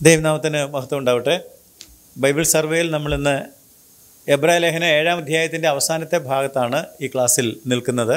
ദൈവനാമത്തിന് മഹത്വം ഉണ്ടാവട്ടെ ബൈബിൾ സർവേയിൽ നമ്മളിന്ന് എബ്രായ ലേഖന ഏഴാം അധ്യായത്തിൻ്റെ അവസാനത്തെ ഭാഗത്താണ് ഈ ക്ലാസ്സിൽ നിൽക്കുന്നത്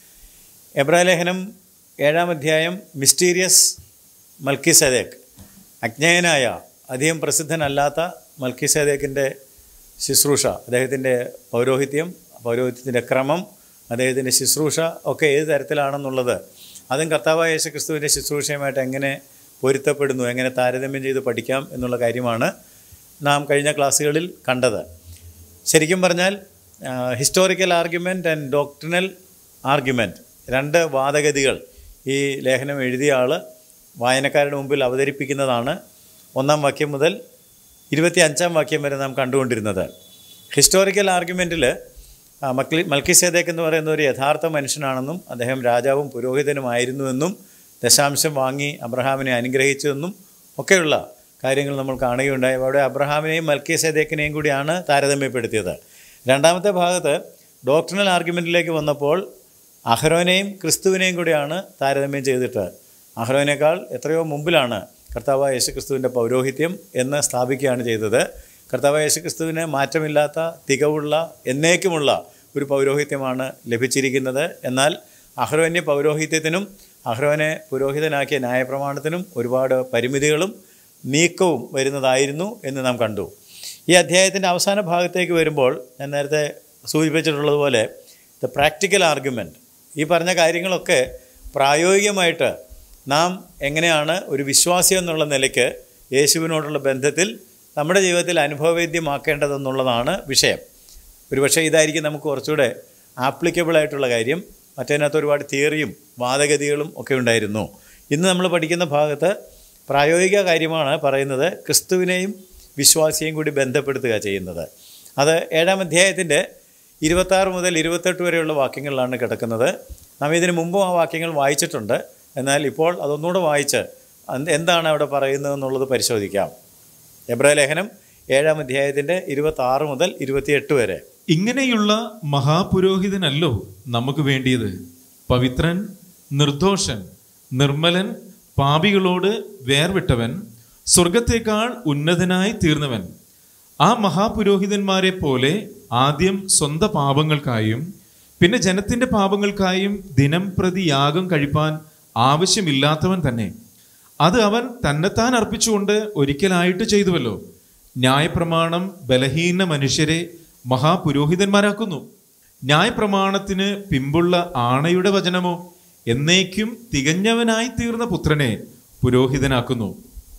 എബ്രായ ലേഖനം ഏഴാം അധ്യായം മിസ്റ്റീരിയസ് മൽക്കി സദേക്ക് അജ്ഞേയനായ അധികം പ്രസിദ്ധനല്ലാത്ത മൽക്കി സദേക്കിൻ്റെ ശുശ്രൂഷ അദ്ദേഹത്തിൻ്റെ പൗരോഹിത്യം പൗരോഹിത്യത്തിൻ്റെ ക്രമം അദ്ദേഹത്തിൻ്റെ ശുശ്രൂഷ ഒക്കെ ഏത് തരത്തിലാണെന്നുള്ളത് അതും കർത്താവായ യേശു ക്രിസ്തുവിൻ്റെ ശുശ്രൂഷയുമായിട്ട് എങ്ങനെ പൊരുത്തപ്പെടുന്നു എങ്ങനെ താരതമ്യം ചെയ്ത് പഠിക്കാം എന്നുള്ള കാര്യമാണ് നാം കഴിഞ്ഞ ക്ലാസ്സുകളിൽ കണ്ടത് ശരിക്കും പറഞ്ഞാൽ historical argument and doctrinal argument രണ്ട് വാദഗതികൾ ഈ ലേഖനം എഴുതിയ ആൾ വായനക്കാരുടെ മുമ്പിൽ അവതരിപ്പിക്കുന്നതാണ് ഒന്നാം വാക്യം മുതൽ ഇരുപത്തി അഞ്ചാം വാക്യം വരെ നാം കണ്ടുകൊണ്ടിരുന്നത് ഹിസ്റ്റോറിക്കൽ ആർഗ്യുമെൻറ്റിൽ മക്ലി മൽക്കിസേദേക്ക് എന്ന് പറയുന്ന ഒരു യഥാർത്ഥ മനുഷ്യനാണെന്നും അദ്ദേഹം രാജാവും പുരോഹിതനുമായിരുന്നുവെന്നും ദശാംശം വാങ്ങി അബ്രഹാമിനെ അനുഗ്രഹിച്ചുവെന്നും ഒക്കെയുള്ള കാര്യങ്ങൾ നമ്മൾ കാണുകയുണ്ടായി അവിടെ അബ്രഹാമിനെയും മൽക്കിസേദേക്കിനെയും കൂടിയാണ് താരതമ്യപ്പെടുത്തിയത് രണ്ടാമത്തെ ഭാഗത്ത് ഡോക്ടറിനൽ ആർഗ്യുമെൻറ്റിലേക്ക് വന്നപ്പോൾ അഹ്റോനെയും ക്രിസ്തുവിനെയും കൂടിയാണ് താരതമ്യം ചെയ്തിട്ട് അഹ്റോനേക്കാൾ എത്രയോ മുമ്പിലാണ് കർത്താവായ യേശു ക്രിസ്തുവിൻ്റെ പൗരോഹിത്യം എന്ന് സ്ഥാപിക്കുകയാണ് ചെയ്തത് കർത്താവായ യേശു ക്രിസ്തുവിന് മാറ്റമില്ലാത്ത തികവുള്ള എന്നേക്കുമുള്ള ഒരു പൗരോഹിത്യമാണ് ലഭിച്ചിരിക്കുന്നത് എന്നാൽ അഹ്റോന്യ പൗരോഹിത്യത്തിനും അഹ്റോനെ പുരോഹിതനാക്കിയ ന്യായപ്രമാണത്തിനും ഒരുപാട് പരിമിതികളും നീക്കവും വരുന്നതായിരുന്നു എന്ന് നാം കണ്ടു ഈ അധ്യായത്തിൻ്റെ അവസാന ഭാഗത്തേക്ക് വരുമ്പോൾ ഞാൻ നേരത്തെ സൂചിപ്പിച്ചിട്ടുള്ളതുപോലെ ദ പ്രാക്ടിക്കൽ ആർഗ്യുമെൻറ്റ് ഈ പറഞ്ഞ കാര്യങ്ങളൊക്കെ പ്രായോഗികമായിട്ട് നാം എങ്ങനെയാണ് ഒരു വിശ്വാസി എന്നുള്ള നിലയ്ക്ക് യേശുവിനോടുള്ള ബന്ധത്തിൽ നമ്മുടെ ജീവിതത്തിൽ അനുഭവവേദ്യമാക്കേണ്ടതെന്നുള്ളതാണ് വിഷയം ഒരുപക്ഷെ ഇതായിരിക്കും നമുക്ക് കുറച്ചുകൂടെ ആപ്ലിക്കബിൾ ആയിട്ടുള്ള കാര്യം മറ്റതിനകത്ത് ഒരുപാട് തിയറിയും വാദഗതികളും ഒക്കെ ഉണ്ടായിരുന്നു ഇന്ന് നമ്മൾ പഠിക്കുന്ന ഭാഗത്ത് പ്രായോഗിക കാര്യമാണ് പറയുന്നത് ക്രിസ്തുവിനെയും വിശ്വാസിയെയും കൂടി ബന്ധപ്പെടുത്തുക ചെയ്യുന്നത് അത് ഏഴാം അധ്യായത്തിൻ്റെ ഇരുപത്താറ് മുതൽ ഇരുപത്തെട്ട് വരെയുള്ള വാക്യങ്ങളിലാണ് കിടക്കുന്നത് നാം ഇതിനു മുമ്പും ആ വാക്യങ്ങൾ വായിച്ചിട്ടുണ്ട് എന്നാൽ ഇപ്പോൾ അതൊന്നുകൂടെ വായിച്ച് എന്ത് എന്താണ് അവിടെ പറയുന്നത് എന്നുള്ളത് പരിശോധിക്കാം എബ്രായ ലേഖനം ഏഴാം അധ്യായത്തിൻ്റെ ഇരുപത്താറ് മുതൽ ഇരുപത്തിയെട്ട് വരെ ഇങ്ങനെയുള്ള മഹാപുരോഹിതനല്ലോ നമുക്ക് വേണ്ടിയത് പവിത്രൻ നിർദോഷൻ നിർമ്മലൻ പാപികളോട് വേർവിട്ടവൻ സ്വർഗത്തേക്കാൾ ഉന്നതനായി തീർന്നവൻ ആ മഹാപുരോഹിതന്മാരെ പോലെ ആദ്യം സ്വന്ത പാപങ്ങൾക്കായും പിന്നെ ജനത്തിന്റെ പാപങ്ങൾക്കായും ദിനം പ്രതി യാഗം കഴിപ്പാൻ ആവശ്യമില്ലാത്തവൻ തന്നെ അത് അവൻ തന്നെത്താൻ അർപ്പിച്ചുകൊണ്ട് ഒരിക്കലായിട്ട് ചെയ്തുവല്ലോ ന്യായപ്രമാണം ബലഹീന മനുഷ്യരെ മഹാപുരോഹിതന്മാരാക്കുന്നു ന്യായപ്രമാണത്തിന് പിമ്പുള്ള ആണയുടെ വചനമോ എന്നേക്കും തികഞ്ഞവനായി തീർന്ന പുത്രനെ പുരോഹിതനാക്കുന്നു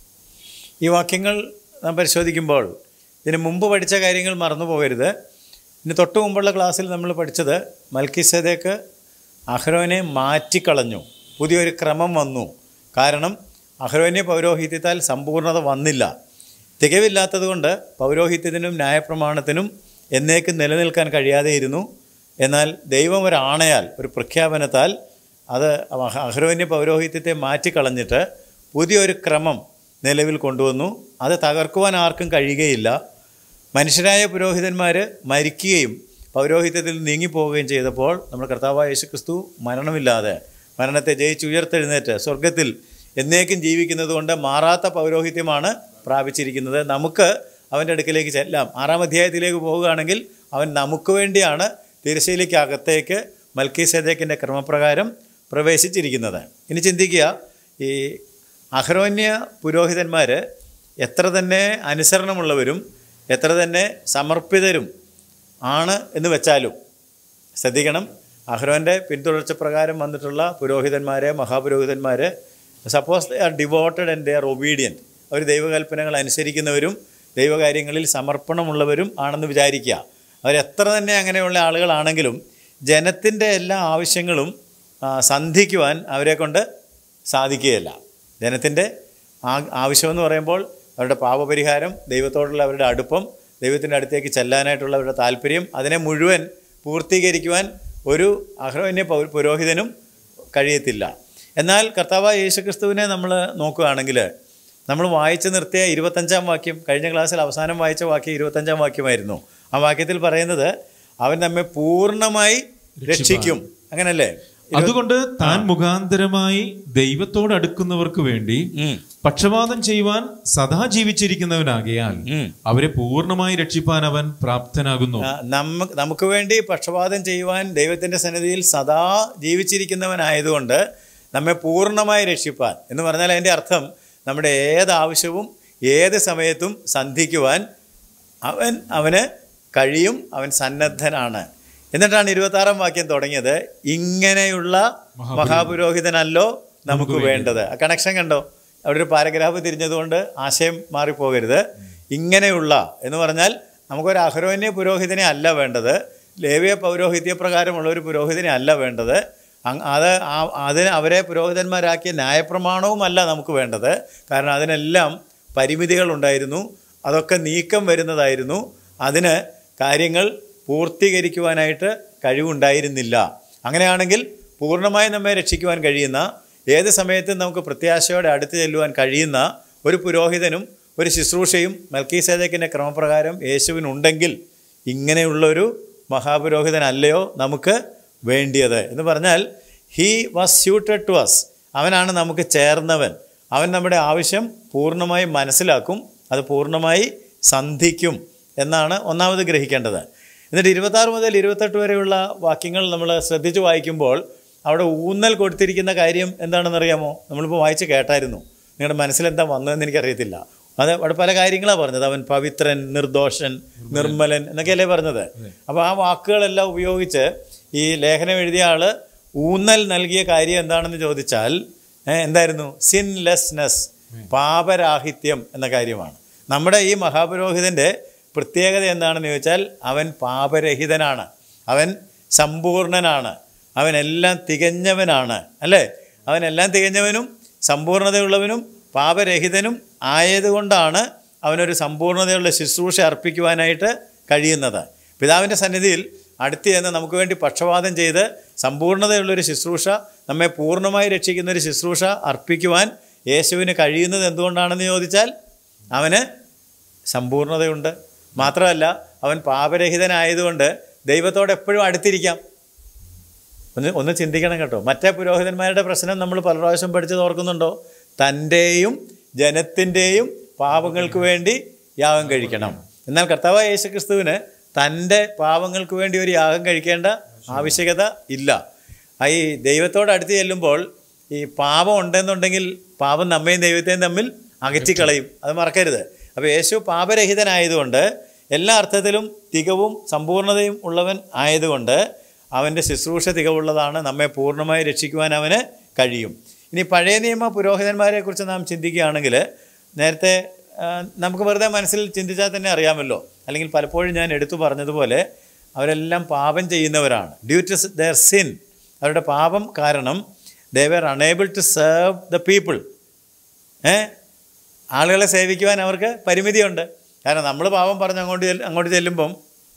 ഈ വാക്യങ്ങൾ നാം പരിശോധിക്കുമ്പോൾ ഇതിന് മുമ്പ് പഠിച്ച കാര്യങ്ങൾ മറന്നു പോകരുത് ഇനി തൊട്ട് മുമ്പുള്ള ക്ലാസ്സിൽ നമ്മൾ പഠിച്ചത് മൽക്കിസദേക്ക് അഹ്റോനെ മാറ്റിക്കളഞ്ഞു പുതിയൊരു ക്രമം വന്നു കാരണം അഹ്റോന്യ പൗരോഹിത്യത്താൽ സമ്പൂർണ്ണത വന്നില്ല തികവില്ലാത്തതുകൊണ്ട് പൗരോഹിത്യത്തിനും ന്യായപ്രമാണത്തിനും എന്നേക്കും നിലനിൽക്കാൻ കഴിയാതെയിരുന്നു എന്നാൽ ദൈവം ഒരു ആണയാൽ ഒരു പ്രഖ്യാപനത്താൽ അത് അഹ്റോന്യ പൗരോഹിത്യത്തെ മാറ്റിക്കളഞ്ഞിട്ട് പുതിയൊരു ക്രമം നിലവിൽ കൊണ്ടുവന്നു അത് തകർക്കുവാൻ ആർക്കും കഴിയുകയില്ല മനുഷ്യരായ പുരോഹിതന്മാർ മരിക്കുകയും പൗരോഹിത്യത്തിൽ നീങ്ങിപ്പോവുകയും ചെയ്തപ്പോൾ നമ്മുടെ കർത്താവായ യേശു ക്രിസ്തു മരണമില്ലാതെ മരണത്തെ ജയിച്ചുയർത്തെഴുന്നേറ്റ് സ്വർഗത്തിൽ എന്നേക്കും ജീവിക്കുന്നത് കൊണ്ട് മാറാത്ത പൗരോഹിത്യമാണ് പ്രാപിച്ചിരിക്കുന്നത് നമുക്ക് അവൻ്റെ അടുക്കിലേക്ക് ചെല്ലാം ആറാം അധ്യായത്തിലേക്ക് പോവുകയാണെങ്കിൽ അവൻ നമുക്ക് വേണ്ടിയാണ് തിരശ്ശീലയ്ക്ക് അകത്തേക്ക് മൽക്കി സദേക്കിൻ്റെ ക്രമപ്രകാരം പ്രവേശിച്ചിരിക്കുന്നത് ഇനി ചിന്തിക്കുക ഈ അഹ്രോന്യ പുരോഹിതന്മാർ എത്ര തന്നെ അനുസരണമുള്ളവരും എത്ര തന്നെ സമർപ്പിതരും ആണ് എന്ന് വെച്ചാലും ശ്രദ്ധിക്കണം അഹ്റോൻ്റെ പിന്തുടർച്ച പ്രകാരം വന്നിട്ടുള്ള പുരോഹിതന്മാരെ മഹാപുരോഹിതന്മാർ suppose they are devoted and they are obedient അവർ ദൈവകൽപ്പനകൾ അനുസരിക്കുന്നവരും ദൈവകാര്യങ്ങളിൽ സമർപ്പണമുള്ളവരും ആണെന്ന് വിചാരിക്കുക അവരെത്ര തന്നെ അങ്ങനെയുള്ള ആളുകളാണെങ്കിലും ജനത്തിൻ്റെ എല്ലാ ആവശ്യങ്ങളും ആ, സന്ധിക്കുവാൻ അവരെ കൊണ്ട് സാധിക്കുകയില്ല ജനത്തിൻ്റെ ആ ആവശ്യമെന്ന് പറയുമ്പോൾ അവരുടെ പാപപരിഹാരം ദൈവത്തോടുള്ള അവരുടെ അടുപ്പം ദൈവത്തിൻ്റെ അടുത്തേക്ക് ചെല്ലാനായിട്ടുള്ള അവരുടെ താല്പര്യം അതിനെ മുഴുവൻ പൂർത്തീകരിക്കുവാൻ ഒരു അഹ്റോന്യ പൗ- പുരോഹിതനും കഴിയത്തില്ല എന്നാൽ കർത്താവായ യേശുക്രിസ്തുവിനെ നമ്മൾ നോക്കുകയാണെങ്കിൽ നമ്മൾ വായിച്ചു നിർത്തിയ ഇരുപത്തഞ്ചാം വാക്യം കഴിഞ്ഞ ക്ലാസ്സിൽ അവസാനം വായിച്ച വാക്യം ഇരുപത്തഞ്ചാം വാക്യമായിരുന്നു ആ വാക്യത്തിൽ പറയുന്നത് അവൻ നമ്മെ പൂർണ്ണമായി രക്ഷിക്കും അങ്ങനല്ലേ അതുകൊണ്ട് താൻ മുഖാന്തരമായി ദൈവത്തോട് അടുക്കുന്നവർക്ക് വേണ്ടി ഉം, പക്ഷപാതം ചെയ്യുവാൻ സദാ ജീവിച്ചിരിക്കുന്നവനാകയാൽ ഉം. അവരെ പൂർണ്ണമായി രക്ഷിപ്പാൻ അവൻ പ്രാപ്തനാകുന്നു ആ, നമ്മ നമുക്ക് വേണ്ടി പക്ഷപാതം ചെയ്യുവാൻ ദൈവത്തിൻ്റെ സന്നിധിയിൽ സദാ ജീവിച്ചിരിക്കുന്നവനായതുകൊണ്ട് നമ്മെ പൂർണ്ണമായി രക്ഷിപ്പാൻ എന്ന് പറഞ്ഞാൽ അതിൻ്റെ അർത്ഥം നമ്മുടെ ഏത് ആവശ്യവും ഏത് സമയത്തും സന്ധിക്കുവാൻ അവൻ അവന് കഴിയും അവൻ സന്നദ്ധനാണ് എന്നിട്ടാണ് ഇരുപത്താറാം വാക്യം തുടങ്ങിയത് ഇങ്ങനെയുള്ള മഹാപുരോഹിതനല്ലോ നമുക്ക് വേണ്ടത് ആ കണക്ഷൻ കണ്ടോ അവിടെ ഒരു പാരഗ്രാഫ് തിരിഞ്ഞതുകൊണ്ട് ആശയം മാറിപ്പോകരുത് ഇങ്ങനെയുള്ള എന്ന് പറഞ്ഞാൽ നമുക്കൊരു അഹരോന്യ പുരോഹിതനെ അല്ല വേണ്ടത് ലേവിയ പൗരോഹിത്യ പ്രകാരമുള്ള ഒരു പുരോഹിതനെ അല്ല വേണ്ടത് അങ് അത് ആ- അതിന് അവരെ പുരോഹിതന്മാരാക്കിയ ന്യായപ്രമാണവുമല്ല നമുക്ക് വേണ്ടത് കാരണം അതിനെല്ലാം പരിമിതികളുണ്ടായിരുന്നു അതൊക്കെ നീക്കം വരുന്നതായിരുന്നു അതിന് കാര്യങ്ങൾ പൂർത്തീകരിക്കുവാനായിട്ട് കഴിവുണ്ടായിരുന്നില്ല അങ്ങനെയാണെങ്കിൽ പൂർണ്ണമായും നമ്മെ രക്ഷിക്കുവാൻ കഴിയുന്ന ഏത് സമയത്തും നമുക്ക് പ്രത്യാശയോടെ അടുത്ത് ചെല്ലുവാൻ കഴിയുന്ന ഒരു പുരോഹിതനും ഒരു ശുശ്രൂഷയും മൽക്കീസേദക്കിൻ്റെ ക്രമപ്രകാരം യേശുവിനുണ്ടെങ്കിൽ ഇങ്ങനെയുള്ളൊരു മഹാപുരോഹിതനല്ലയോ നമുക്ക് വേണ്ടിയത് എന്ന് പറഞ്ഞാൽ he was suited to us അവനാണ് നമുക്ക് ചേർന്നവൻ അവൻ നമ്മുടെ ആവശ്യം പൂർണ്ണമായി മനസ്സിലാക്കും അത് പൂർണ്ണമായി സന്ധിക്കും എന്നാണ് ഒന്നാമത് ഗ്രഹിക്കേണ്ടത് എന്നിട്ട് ഇരുപത്താറ് മുതൽ ഇരുപത്തെട്ട് വരെയുള്ള വാക്യങ്ങൾ നമ്മൾ ശ്രദ്ധിച്ച് വായിക്കുമ്പോൾ അവിടെ ഊന്നൽ കൊടുത്തിരിക്കുന്ന കാര്യം എന്താണെന്നറിയാമോ നമ്മളിപ്പോൾ വായിച്ച് കേട്ടായിരുന്നു നിങ്ങളുടെ മനസ്സിൽ എന്താ വന്നതെന്ന് എനിക്കറിയത്തില്ല അത് അവിടെ പല കാര്യങ്ങളാണ് പറഞ്ഞത് അവൻ പവിത്രൻ നിർദോഷൻ നിർമ്മലൻ എന്നൊക്കെയല്ലേ പറഞ്ഞത് അപ്പോൾ ആ വാക്കുകളെല്ലാം ഉപയോഗിച്ച് ഈ ലേഖനം എഴുതിയ ആൾ ഊന്നൽ നൽകിയ കാര്യം എന്താണെന്ന് ചോദിച്ചാൽ ഏ, എന്തായിരുന്നു സിൻലെസ്നെസ് പാപരാഹിത്യം എന്ന കാര്യമാണ് നമ്മുടെ ഈ മഹാപുരോഹിതൻ്റെ പ്രത്യേകത എന്താണെന്ന് ചോദിച്ചാൽ അവൻ പാപരഹിതനാണ് അവൻ സമ്പൂർണനാണ് അവനെല്ലാം തികഞ്ഞവനാണ് അല്ലേ അവനെല്ലാം തികഞ്ഞവനും സമ്പൂർണതയുള്ളവനും പാപരഹിതനും ആയതുകൊണ്ടാണ് അവനൊരു സമ്പൂർണതയുള്ള ശുശ്രൂഷ അർപ്പിക്കുവാനായിട്ട് കഴിയുന്നത് പിതാവിൻ്റെ സന്നിധിയിൽ അടുത്ത് ചെന്ന് നമുക്ക് വേണ്ടി പക്ഷപാതം ചെയ്ത് സമ്പൂർണതയുള്ളൊരു ശുശ്രൂഷ നമ്മെ പൂർണ്ണമായി രക്ഷിക്കുന്ന ഒരു ശുശ്രൂഷ അർപ്പിക്കുവാൻ യേശുവിന് കഴിയുന്നത് എന്തുകൊണ്ടാണെന്ന് ചോദിച്ചാൽ അവന് സമ്പൂർണതയുണ്ട് മാത്രമല്ല അവൻ പാപരഹിതനായതുകൊണ്ട് ദൈവത്തോട് എപ്പോഴും അടുത്തിരിക്കാം ഒന്ന് ഒന്ന് ചിന്തിക്കണം കേട്ടോ മറ്റേ പുരോഹിതന്മാരുടെ പ്രശ്നം നമ്മൾ പല പ്രാവശ്യം പഠിച്ചത് ഓർക്കുന്നുണ്ടോ തൻ്റെയും ജനത്തിൻ്റെയും പാപങ്ങൾക്ക് വേണ്ടി യാഗം കഴിക്കണം എന്നാൽ കർത്താവ് യേശുക്രിസ്തുവിന് തൻ്റെ പാപങ്ങൾക്ക് വേണ്ടി ഒരു യാഗം കഴിക്കേണ്ട ആവശ്യകത ഇല്ല ആ ഈ ദൈവത്തോട് അടുത്ത് ചെല്ലുമ്പോൾ ഈ പാപം ഉണ്ടെന്നുണ്ടെങ്കിൽ പാപം നമ്മയും ദൈവത്തെയും തമ്മിൽ അകറ്റിക്കളയും അത് മറക്കരുത് അപ്പോൾ യേശു പാപരഹിതനായതുകൊണ്ട് എല്ലാ അർത്ഥത്തിലും തികവും സമ്പൂർണതയും ഉള്ളവൻ ആയതുകൊണ്ട് അവൻ്റെ ശുശ്രൂഷ തികവുള്ളതാണ് നമ്മെ പൂർണ്ണമായി രക്ഷിക്കുവാൻ അവന് കഴിയും ഇനി പഴയ നിയമ പുരോഹിതന്മാരെക്കുറിച്ച് നാം ചിന്തിക്കുകയാണെങ്കിൽ നേരത്തെ ആ, നമുക്ക് വെറുതെ മനസ്സിൽ ചിന്തിച്ചാൽ തന്നെ അറിയാമല്ലോ അല്ലെങ്കിൽ പലപ്പോഴും ഞാൻ എടുത്തു പറഞ്ഞതുപോലെ അവരെല്ലാം പാപം ചെയ്യുന്നവരാണ് ഡ്യൂ ടു ദർ സിൻ അവരുടെ പാപം കാരണം they were unable to serve the people uh ആളുകളെ സേവിക്കുവാൻ അവർക്ക് പരിമിതിയുണ്ട് കാരണം നമ്മൾ പാപം പറഞ്ഞ് അങ്ങോട്ട് ചെല്ല് അങ്ങോട്ട് ചെല്ലുമ്പം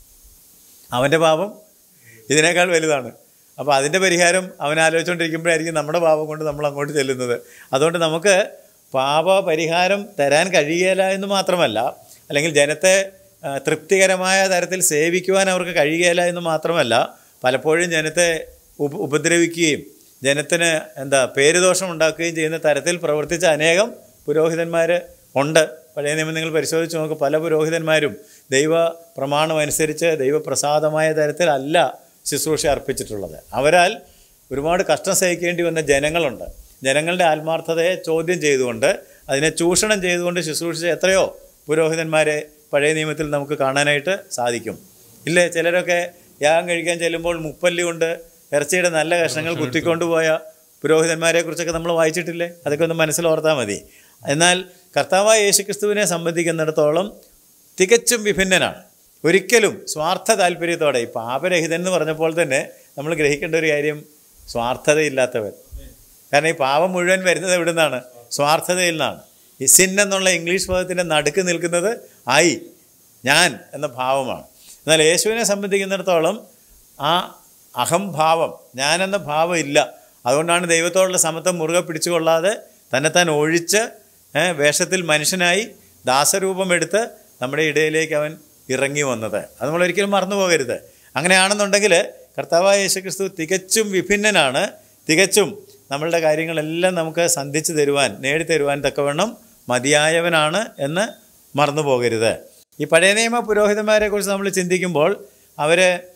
അവൻ്റെ പാപം ഇതിനേക്കാൾ വലുതാണ് അപ്പോൾ അതിൻ്റെ പരിഹാരം അവൻ ആലോചിച്ചുകൊണ്ടിരിക്കുമ്പോഴായിരിക്കും നമ്മുടെ പാപം കൊണ്ട് നമ്മൾ അങ്ങോട്ട് ചെല്ലുന്നത് അതുകൊണ്ട് നമുക്ക് പാപ പരിഹാരം തരാൻ കഴിയുകയില്ല എന്ന് മാത്രമല്ല അല്ലെങ്കിൽ ജനത്തെ ആ, തൃപ്തികരമായ തരത്തിൽ സേവിക്കുവാൻ അവർക്ക് കഴിയുകയില്ല എന്ന് മാത്രമല്ല പലപ്പോഴും ജനത്തെ ഉപ ഉപദ്രവിക്കുകയും ജനത്തിന് എന്താ പേരുദോഷം ഉണ്ടാക്കുകയും ചെയ്യുന്ന തരത്തിൽ പ്രവർത്തിച്ച അനേകം പുരോഹിതന്മാർ ഉണ്ട് പഴയ നിയമം നിങ്ങൾ പരിശോധിച്ച് നോക്ക് പല പുരോഹിതന്മാരും ദൈവ പ്രമാണം അനുസരിച്ച് ദൈവപ്രസാദമായ തരത്തിലല്ല ശുശ്രൂഷ അർപ്പിച്ചിട്ടുള്ളത് അവരാൽ ഒരുപാട് കഷ്ടം സഹിക്കേണ്ടി വന്ന ജനങ്ങളുണ്ട് ജനങ്ങളുടെ ആത്മാർത്ഥതയെ ചോദ്യം ചെയ്തുകൊണ്ട് അതിനെ ചൂഷണം ചെയ്തുകൊണ്ട് ശുശ്രൂഷിച്ച എത്രയോ പുരോഹിതന്മാരെ പഴയ നിയമത്തിൽ നമുക്ക് കാണാനായിട്ട് സാധിക്കും ഇല്ലേ ചിലരൊക്കെ യാഗം കഴിക്കാൻ ചെല്ലുമ്പോൾ മുപ്പല്ലി കൊണ്ട് ഇറച്ചിയുടെ നല്ല കഷ്ണങ്ങൾ കുത്തിക്കൊണ്ടുപോയ പുരോഹിതന്മാരെ കുറിച്ചൊക്കെ നമ്മൾ വായിച്ചിട്ടില്ലേ അതൊക്കെ ഒന്ന് മനസ്സിലോർത്താൽ മതി എന്നാൽ കർത്താവായ യേശുക്രിസ്തുവിനെ സംബന്ധിക്കുന്നിടത്തോളം തികച്ചും വിഭിന്നനാണ് ഒരിക്കലും സ്വാർത്ഥ താല്പര്യത്തോടെ ഈ പാപരഹിതൻ എന്ന് പറഞ്ഞപ്പോൾ തന്നെ നമ്മൾ ഗ്രഹിക്കേണ്ട ഒരു കാര്യം സ്വാർത്ഥതയില്ലാത്തവൻ കാരണം ഈ പാപം മുഴുവൻ വരുന്നത് എവിടെ നിന്നാണ് സ്വാർത്ഥതയിൽ നിന്നാണ് ഈ സിൻ എന്നുള്ള ഇംഗ്ലീഷ് പദത്തിൻ്റെ നടുക്ക് നിൽക്കുന്നത് ആയി ഞാൻ എന്ന ഭാവമാണ് എന്നാൽ യേശുവിനെ സംബന്ധിക്കുന്നിടത്തോളം ആ അഹംഭാവം ഞാനെന്ന ഭാവം ഇല്ല അതുകൊണ്ടാണ് ദൈവത്തോടുള്ള സമത്വം മുറുകെ പിടിച്ചുകൊള്ളാതെ തന്നെത്താൻ ഒഴിച്ച് ഏ, വേഷത്തിൽ മനുഷ്യനായി ദാസരൂപമെടുത്ത് നമ്മുടെ ഇടയിലേക്ക് അവൻ ഇറങ്ങി വന്നത് അത് നമ്മൾ ഒരിക്കലും മറന്നു പോകരുത് അങ്ങനെയാണെന്നുണ്ടെങ്കിൽ കർത്താവായ യേശുക്രിസ്തു തികച്ചും വിഭിന്നനാണ് തികച്ചും നമ്മളുടെ കാര്യങ്ങളെല്ലാം നമുക്ക് സന്ധിച്ചു തരുവാൻ നേടിത്തരുവാൻ തക്കവണ്ണം മതിയായവനാണ് എന്ന് മറന്നു പോകരുത് ഈ പഴയ നിയമ പുരോഹിതന്മാരെ കുറിച്ച് നമ്മൾ ചിന്തിക്കുമ്പോൾ അവർ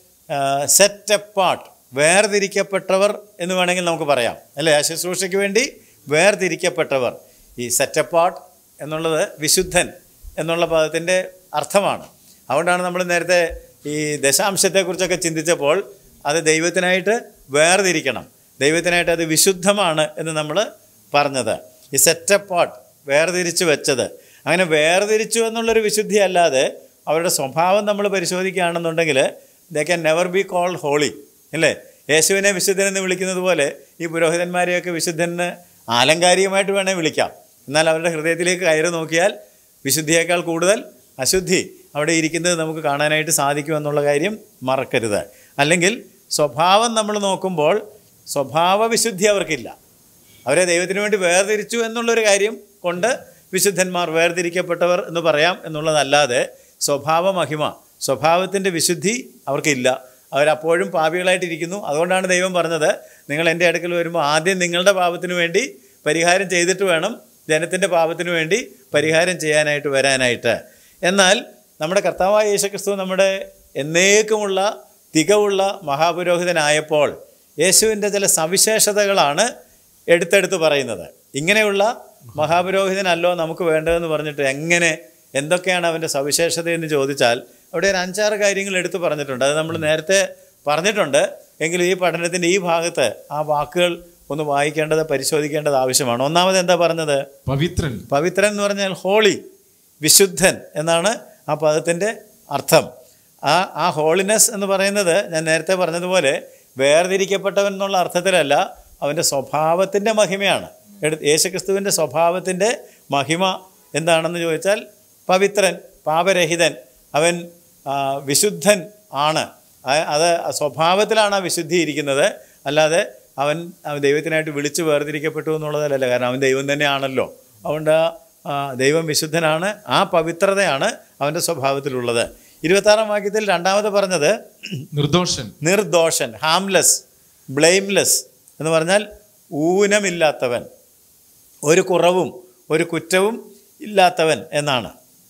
സെറ്റ് അപ്പാർട്ട് വേർതിരിക്കപ്പെട്ടവർ എന്ന് വേണമെങ്കിൽ നമുക്ക് പറയാം അല്ലേ ആ ശുശ്രൂഷയ്ക്ക് വേണ്ടി വേർതിരിക്കപ്പെട്ടവർ ഈ സെറ്റ് അപ്പാർട്ട് എന്നുള്ളത് വിശുദ്ധൻ എന്നുള്ള പദത്തിൻ്റെ അർത്ഥമാണ് അതുകൊണ്ടാണ് നമ്മൾ നേരത്തെ ഈ ദശാംശത്തെക്കുറിച്ചൊക്കെ ചിന്തിച്ചപ്പോൾ അത് ദൈവത്തിനായിട്ട് വേർതിരിക്കണം ദൈവത്തിനായിട്ട് അത് വിശുദ്ധമാണ് എന്ന് നമ്മൾ പറഞ്ഞത് ഈ സെറ്റ് അപ്പാർട്ട് വേർതിരിച്ച് വെച്ചത് അങ്ങനെ വേർതിരിച്ചു എന്നുള്ളൊരു വിശുദ്ധി അല്ലാതെ അവരുടെ സ്വഭാവം നമ്മൾ പരിശോധിക്കുകയാണെന്നുണ്ടെങ്കിൽ they can never be called holy അല്ലേ യേശുവിനെ വിശുദ്ധൻ എന്ന് വിളിക്കുന്നത് പോലെ ഈ പുരോഹിതന്മാരെയൊക്കെ വിശുദ്ധന് ആലങ്കാരികമായിട്ട് വേണേൽ വിളിക്കാം എന്നാൽ അവരുടെ ഹൃദയത്തിലേക്ക് കയറി നോക്കിയാൽ വിശുദ്ധിയേക്കാൾ കൂടുതൽ അശുദ്ധി അവിടെ ഇരിക്കുന്നത് നമുക്ക് കാണാനായിട്ട് സാധിക്കുമെന്നുള്ള കാര്യം മറക്കരുത് അല്ലെങ്കിൽ സ്വഭാവം നമ്മൾ നോക്കുമ്പോൾ സ്വഭാവ വിശുദ്ധി അവർക്കില്ല അവരെ ദൈവത്തിന് വേണ്ടി വേർതിരിച്ചു എന്നുള്ളൊരു കാര്യം കൊണ്ട് വിശുദ്ധന്മാർ വേർതിരിക്കപ്പെട്ടവർ എന്ന് പറയാം എന്നുള്ളതല്ലാതെ സ്വഭാവ മഹിമ സ്വഭാവത്തിൻ്റെ വിശുദ്ധി അവർക്കില്ല അവരപ്പോഴും പാപികളായിട്ടിരിക്കുന്നു അതുകൊണ്ടാണ് ദൈവം പറഞ്ഞത് നിങ്ങൾ എൻ്റെ അടുക്കൽ വരുമ്പോൾ ആദ്യം നിങ്ങളുടെ പാപത്തിന് വേണ്ടി പരിഹാരം ചെയ്തിട്ട് വേണം ജനത്തിൻ്റെ പാപത്തിന് വേണ്ടി പരിഹാരം ചെയ്യാനായിട്ട് വരാനായിട്ട് എന്നാൽ നമ്മുടെ കർത്താവായ യേശുക്രിസ്തു നമ്മുടെ എന്നേക്കുമുള്ള തികവുള്ള മഹാപുരോഹിതനായപ്പോൾ യേശുവിൻ്റെ ചില സവിശേഷതകളാണ് എടുത്തെടുത്ത് പറയുന്നത് ഇങ്ങനെയുള്ള മഹാപുരോഹിതനല്ലോ നമുക്ക് വേണ്ടതെന്ന് പറഞ്ഞിട്ട് എങ്ങനെ എന്തൊക്കെയാണ് അവൻ്റെ സവിശേഷത എന്ന് ചോദിച്ചാൽ അവിടെ ഒരു അഞ്ചാറ് കാര്യങ്ങൾ എടുത്തു പറഞ്ഞിട്ടുണ്ട് അത് നമ്മൾ നേരത്തെ പറഞ്ഞിട്ടുണ്ട് എങ്കിലും ഈ പഠനത്തിൻ്റെ ഈ ഭാഗത്ത് ആ വാക്കുകൾ ഒന്ന് വായിക്കേണ്ടത് പരിശോധിക്കേണ്ടത് ആവശ്യമാണ് ഒന്നാമത് എന്താ പറഞ്ഞത് പവിത്രൻ പവിത്രൻ എന്ന് പറഞ്ഞാൽ ഹോളി വിശുദ്ധൻ എന്നാണ് ആ പദത്തിൻ്റെ അർത്ഥം ആ ആ ഹോളിനെസ് എന്ന് പറയുന്നത് ഞാൻ നേരത്തെ പറഞ്ഞതുപോലെ വേർതിരിക്കപ്പെട്ടവൻ എന്നുള്ള അർത്ഥത്തിലല്ല അവൻ്റെ സ്വഭാവത്തിൻ്റെ മഹിമയാണ് എടു യേശുക്രിസ്തുവിൻ്റെ സ്വഭാവത്തിൻ്റെ മഹിമ എന്താണെന്ന് ചോദിച്ചാൽ പവിത്രൻ പാപരഹിതൻ അവൻ ആ, വിശുദ്ധൻ ആണ് ആ- അത് സ്വഭാവത്തിലാണ് ആ വിശുദ്ധി ഇരിക്കുന്നത് അല്ലാതെ അവൻ അവൻ ദൈവത്തിനായിട്ട് വിളിച്ച് വേർതിരിക്കപ്പെട്ടു എന്നുള്ളതല്ല കാരണം അവൻ ദൈവം തന്നെയാണല്ലോ അതുകൊണ്ട് ആ, ആ, ദൈവം വിശുദ്ധനാണ് ആ പവിത്രതയാണ് അവൻ്റെ സ്വഭാവത്തിലുള്ളത് ഇരുപത്താറാം വാക്യത്തിൽ രണ്ടാമത് പറഞ്ഞത് നിർദോഷൻ നിർദോഷൻ ഹാംലെസ് ബ്ലെയിംലെസ് എന്ന് പറഞ്ഞാൽ ഊനമില്ലാത്തവൻ ഒരു കുറവും ഒരു കുറ്റവും ഇല്ലാത്തവൻ എന്നാണ്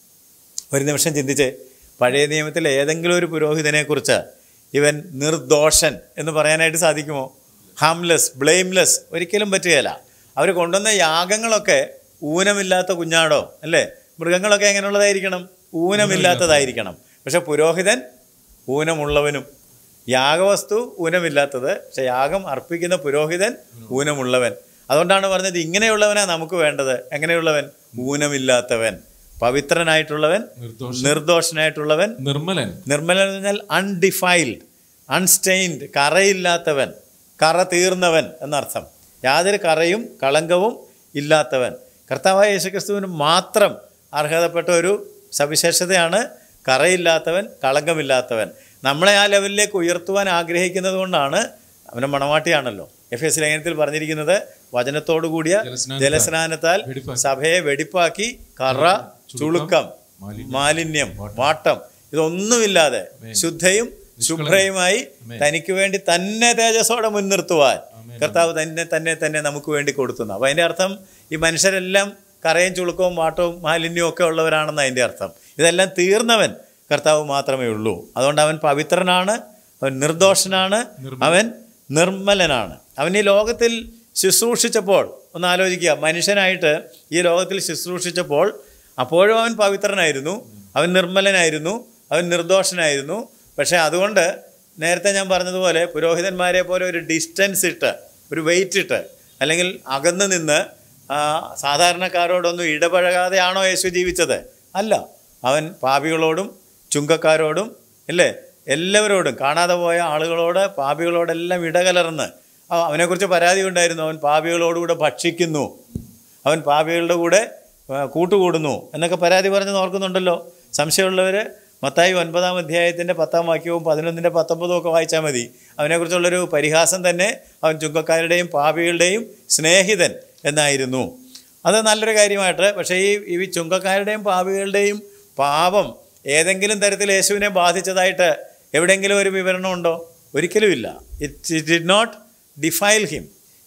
ഒരു നിമിഷം ചിന്തിച്ച് പഴയ നിയമത്തിലെ ഏതെങ്കിലും ഒരു പുരോഹിതനെക്കുറിച്ച് ഇവൻ നിർദോഷൻ എന്ന് പറയാനായിട്ട് സാധിക്കുമോ ഹാംലെസ് ബ്ലെയിംലെസ് ഒരിക്കലും പറ്റുകയില്ല അവർ കൊണ്ടുവന്ന യാഗങ്ങളൊക്കെ ഊനമില്ലാത്ത കുഞ്ഞാടോ അല്ലേ മൃഗങ്ങളൊക്കെ എങ്ങനെയുള്ളതായിരിക്കണം ഊനമില്ലാത്തതായിരിക്കണം പക്ഷെ പുരോഹിതൻ ഊനമുള്ളവനും യാഗവസ്തു ഊനമില്ലാത്തത് പക്ഷെ യാഗം അർപ്പിക്കുന്ന പുരോഹിതൻ ഊനമുള്ളവൻ അതുകൊണ്ടാണ് പറഞ്ഞത് ഇങ്ങനെയുള്ളവനാ നമുക്ക് വേണ്ടത് എങ്ങനെയുള്ളവൻ ഊനമില്ലാത്തവൻ പവിത്രനായിട്ടുള്ളവൻ നിർദോഷൻ നിർദോഷനായിട്ടുള്ളവൻ നിർമ്മലൻ നിർമ്മലൻ എന്ന് പറഞ്ഞാൽ അൺഡിഫൈൽഡ് അൺസ്റ്റെയിൻഡ് കറയില്ലാത്തവൻ കറ തീർന്നവൻ എന്നർത്ഥം യാതൊരു കറയും കളങ്കവും ഇല്ലാത്തവൻ കർത്താവായ യേശുക്രിസ്തുവിന് മാത്രം അർഹതപ്പെട്ട ഒരു സവിശേഷതയാണ് കറയില്ലാത്തവൻ കളങ്കമില്ലാത്തവൻ നമ്മളെ ആ ലെവലിലേക്ക് ഉയർത്തുവാൻ ആഗ്രഹിക്കുന്നത് കൊണ്ടാണ് അവൻ്റെ മണവാട്ടിയാണല്ലോ എഫ് എസ് ലേഖനത്തിൽ പറഞ്ഞിരിക്കുന്നത് വചനത്തോടു കൂടിയ ജലസ്നാനത്താൽ ജലസ്നാനത്താൽ വെടിപ്പാക്കി. സഭയെ വെടിപ്പാക്കി കറ ചുളുക്കം മാലിന്യം വാട്ടം ഇതൊന്നുമില്ലാതെ ശുദ്ധയും ശുഭ്രയുമായി തനിക്ക് വേണ്ടി തന്നെ തേജസ്സോടെ മുൻനിർത്തുവാൻ കർത്താവ് തന്നെ തന്നെ തന്നെ നമുക്ക് വേണ്ടി കൊടുത്തുന്നു അപ്പോൾ അതിൻ്റെ അർത്ഥം ഈ മനുഷ്യരെല്ലാം കറയും ചുളുക്കവും വാട്ടവും മാലിന്യവും ഒക്കെ ഉള്ളവരാണെന്ന് അതിൻ്റെ അർത്ഥം ഇതെല്ലാം തീർന്നവൻ കർത്താവ് മാത്രമേ ഉള്ളൂ അതുകൊണ്ട് അവൻ പവിത്രനാണ് അവൻ നിർദോഷനാണ് അവൻ നിർമ്മലനാണ് അവൻ ഈ ലോകത്തിൽ ശുശ്രൂഷിച്ചപ്പോൾ ഒന്ന് ആലോചിക്കുക മനുഷ്യനായിട്ട് ഈ ലോകത്തിൽ ശുശ്രൂഷിച്ചപ്പോൾ അപ്പോഴും അവൻ പവിത്രനായിരുന്നു അവൻ നിർമ്മലനായിരുന്നു അവൻ നിർദോഷനായിരുന്നു പക്ഷേ അതുകൊണ്ട് നേരത്തെ ഞാൻ പറഞ്ഞതുപോലെ പുരോഹിതന്മാരെ പോലെ ഒരു ഡിസ്റ്റൻസ് ഇട്ട് ഒരു വെയിറ്റ് ഇട്ട് അല്ലെങ്കിൽ അകന്ന് നിന്ന് ആ, സാധാരണക്കാരോടൊന്നും ഇടപഴകാതെയാണോ യേശു ജീവിച്ചത് അല്ല അവൻ പാപികളോടും ചുങ്കക്കാരോടും ഇല്ലേ എല്ലാവരോടും കാണാതെ പോയ ആളുകളോട് പാപികളോടെല്ലാം ഇടകലർന്ന് ആ, അവനെക്കുറിച്ച് പരാതി ഉണ്ടായിരുന്നു അവൻ പാപികളോടുകൂടെ ഭക്ഷിക്കുന്നു അവൻ പാപികളുടെ കൂടെ ആ, കൂട്ടുകൂടുന്നു എന്നൊക്കെ പരാതി പറഞ്ഞ് ഓർക്കുന്നുണ്ടല്ലോ സംശയമുള്ളവർ മത്തായി ഒൻപതാം അധ്യായത്തിൻ്റെ പത്താം വാക്യവും പതിനൊന്നിൻ്റെ പത്തൊമ്പതും ഒക്കെ വായിച്ചാൽ മതി അവനെക്കുറിച്ചുള്ളൊരു പരിഹാസം തന്നെ അവൻ ചുങ്കക്കാരുടെയും പാപികളുടെയും സ്നേഹിതൻ എന്നായിരുന്നു അത് നല്ലൊരു കാര്യമായിട്ട് പക്ഷേ ഈ ഈ ചുങ്കക്കാരുടെയും പാപികളുടെയും പാപം ഏതെങ്കിലും തരത്തിൽ യേശുവിനെ ബാധിച്ചതായിട്ട് എവിടെയെങ്കിലും ഒരു വിവരണമുണ്ടോ ഒരിക്കലുമില്ല it did not defile him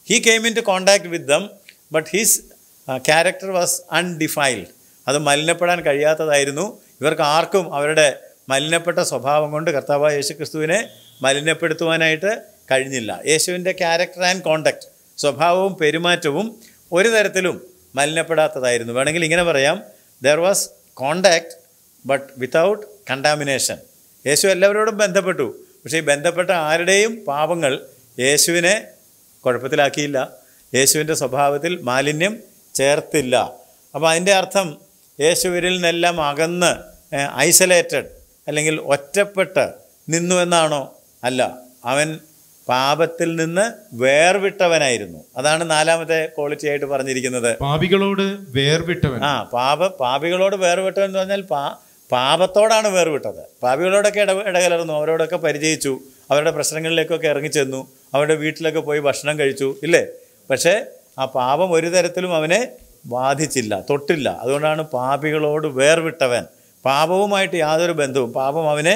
he came in to contact with them but his character was undefiled അത് മലിനപ്പെടാൻ കഴിയാത്തതായിരുന്നു ഇവർക്ക് ആർക്കും അവരുടെ മലിനപ്പെട്ട സ്വഭാവം കൊണ്ട് കർത്താവായ യേശു ക്രിസ്തുവിനെ മലിനപ്പെടുത്തുവാനായിട്ട് കഴിഞ്ഞില്ല യേശുവിൻ്റെ ക്യാരക്ടർ ആൻഡ് കോണ്ടക്ട് സ്വഭാവവും പെരുമാറ്റവും ഒരു തരത്തിലും മലിനപ്പെടാത്തതായിരുന്നു വേണമെങ്കിൽ ഇങ്ങനെ പറയാം there was contact but without contamination യേശു എല്ലാവരോടും ബന്ധപ്പെട്ടു പക്ഷേ ഈ ബന്ധപ്പെട്ട ആരുടെയും പാപങ്ങൾ യേശുവിനെ കുഴപ്പത്തിലാക്കിയില്ല യേശുവിൻ്റെ സ്വഭാവത്തിൽ മാലിന്യം ചേർത്തില്ല അപ്പോൾ അതിൻ്റെ അർത്ഥം യേശുവിരിൽ നിന്നെല്ലാം അകന്ന് ഐസൊലേറ്റഡ് അല്ലെങ്കിൽ ഒറ്റപ്പെട്ട് നിന്നു എന്നാണോ അല്ല അവൻ പാപത്തിൽ നിന്ന് വേർവിട്ടവനായിരുന്നു അതാണ് നാലാമത്തെ ക്വാളിറ്റി ആയിട്ട് പറഞ്ഞിരിക്കുന്നത് പാപികളോട് വേർവിട്ടവൻ ആ പാപ പാപികളോട് വേർവിട്ടവൻ എന്ന് പറഞ്ഞാൽ പാ പാപത്തോടാണ് വേർവിട്ടത് പാപികളോടൊക്കെ ഇട ഇടകലർന്നു അവരോടൊക്കെ പരിചയിച്ചു അവരുടെ പ്രശ്നങ്ങളിലേക്കൊക്കെ ഇറങ്ങിച്ചെന്നു അവരുടെ വീട്ടിലൊക്കെ പോയി ഭക്ഷണം കഴിച്ചു ഇല്ലേ പക്ഷേ ആ പാപം ഒരു തരത്തിലും അവനെ ബാധിച്ചില്ല തൊട്ടില്ല അതുകൊണ്ടാണ് പാപികളോട് വേർവിട്ടവൻ പാപവുമായിട്ട് യാതൊരു ബന്ധവും പാപം അവനെ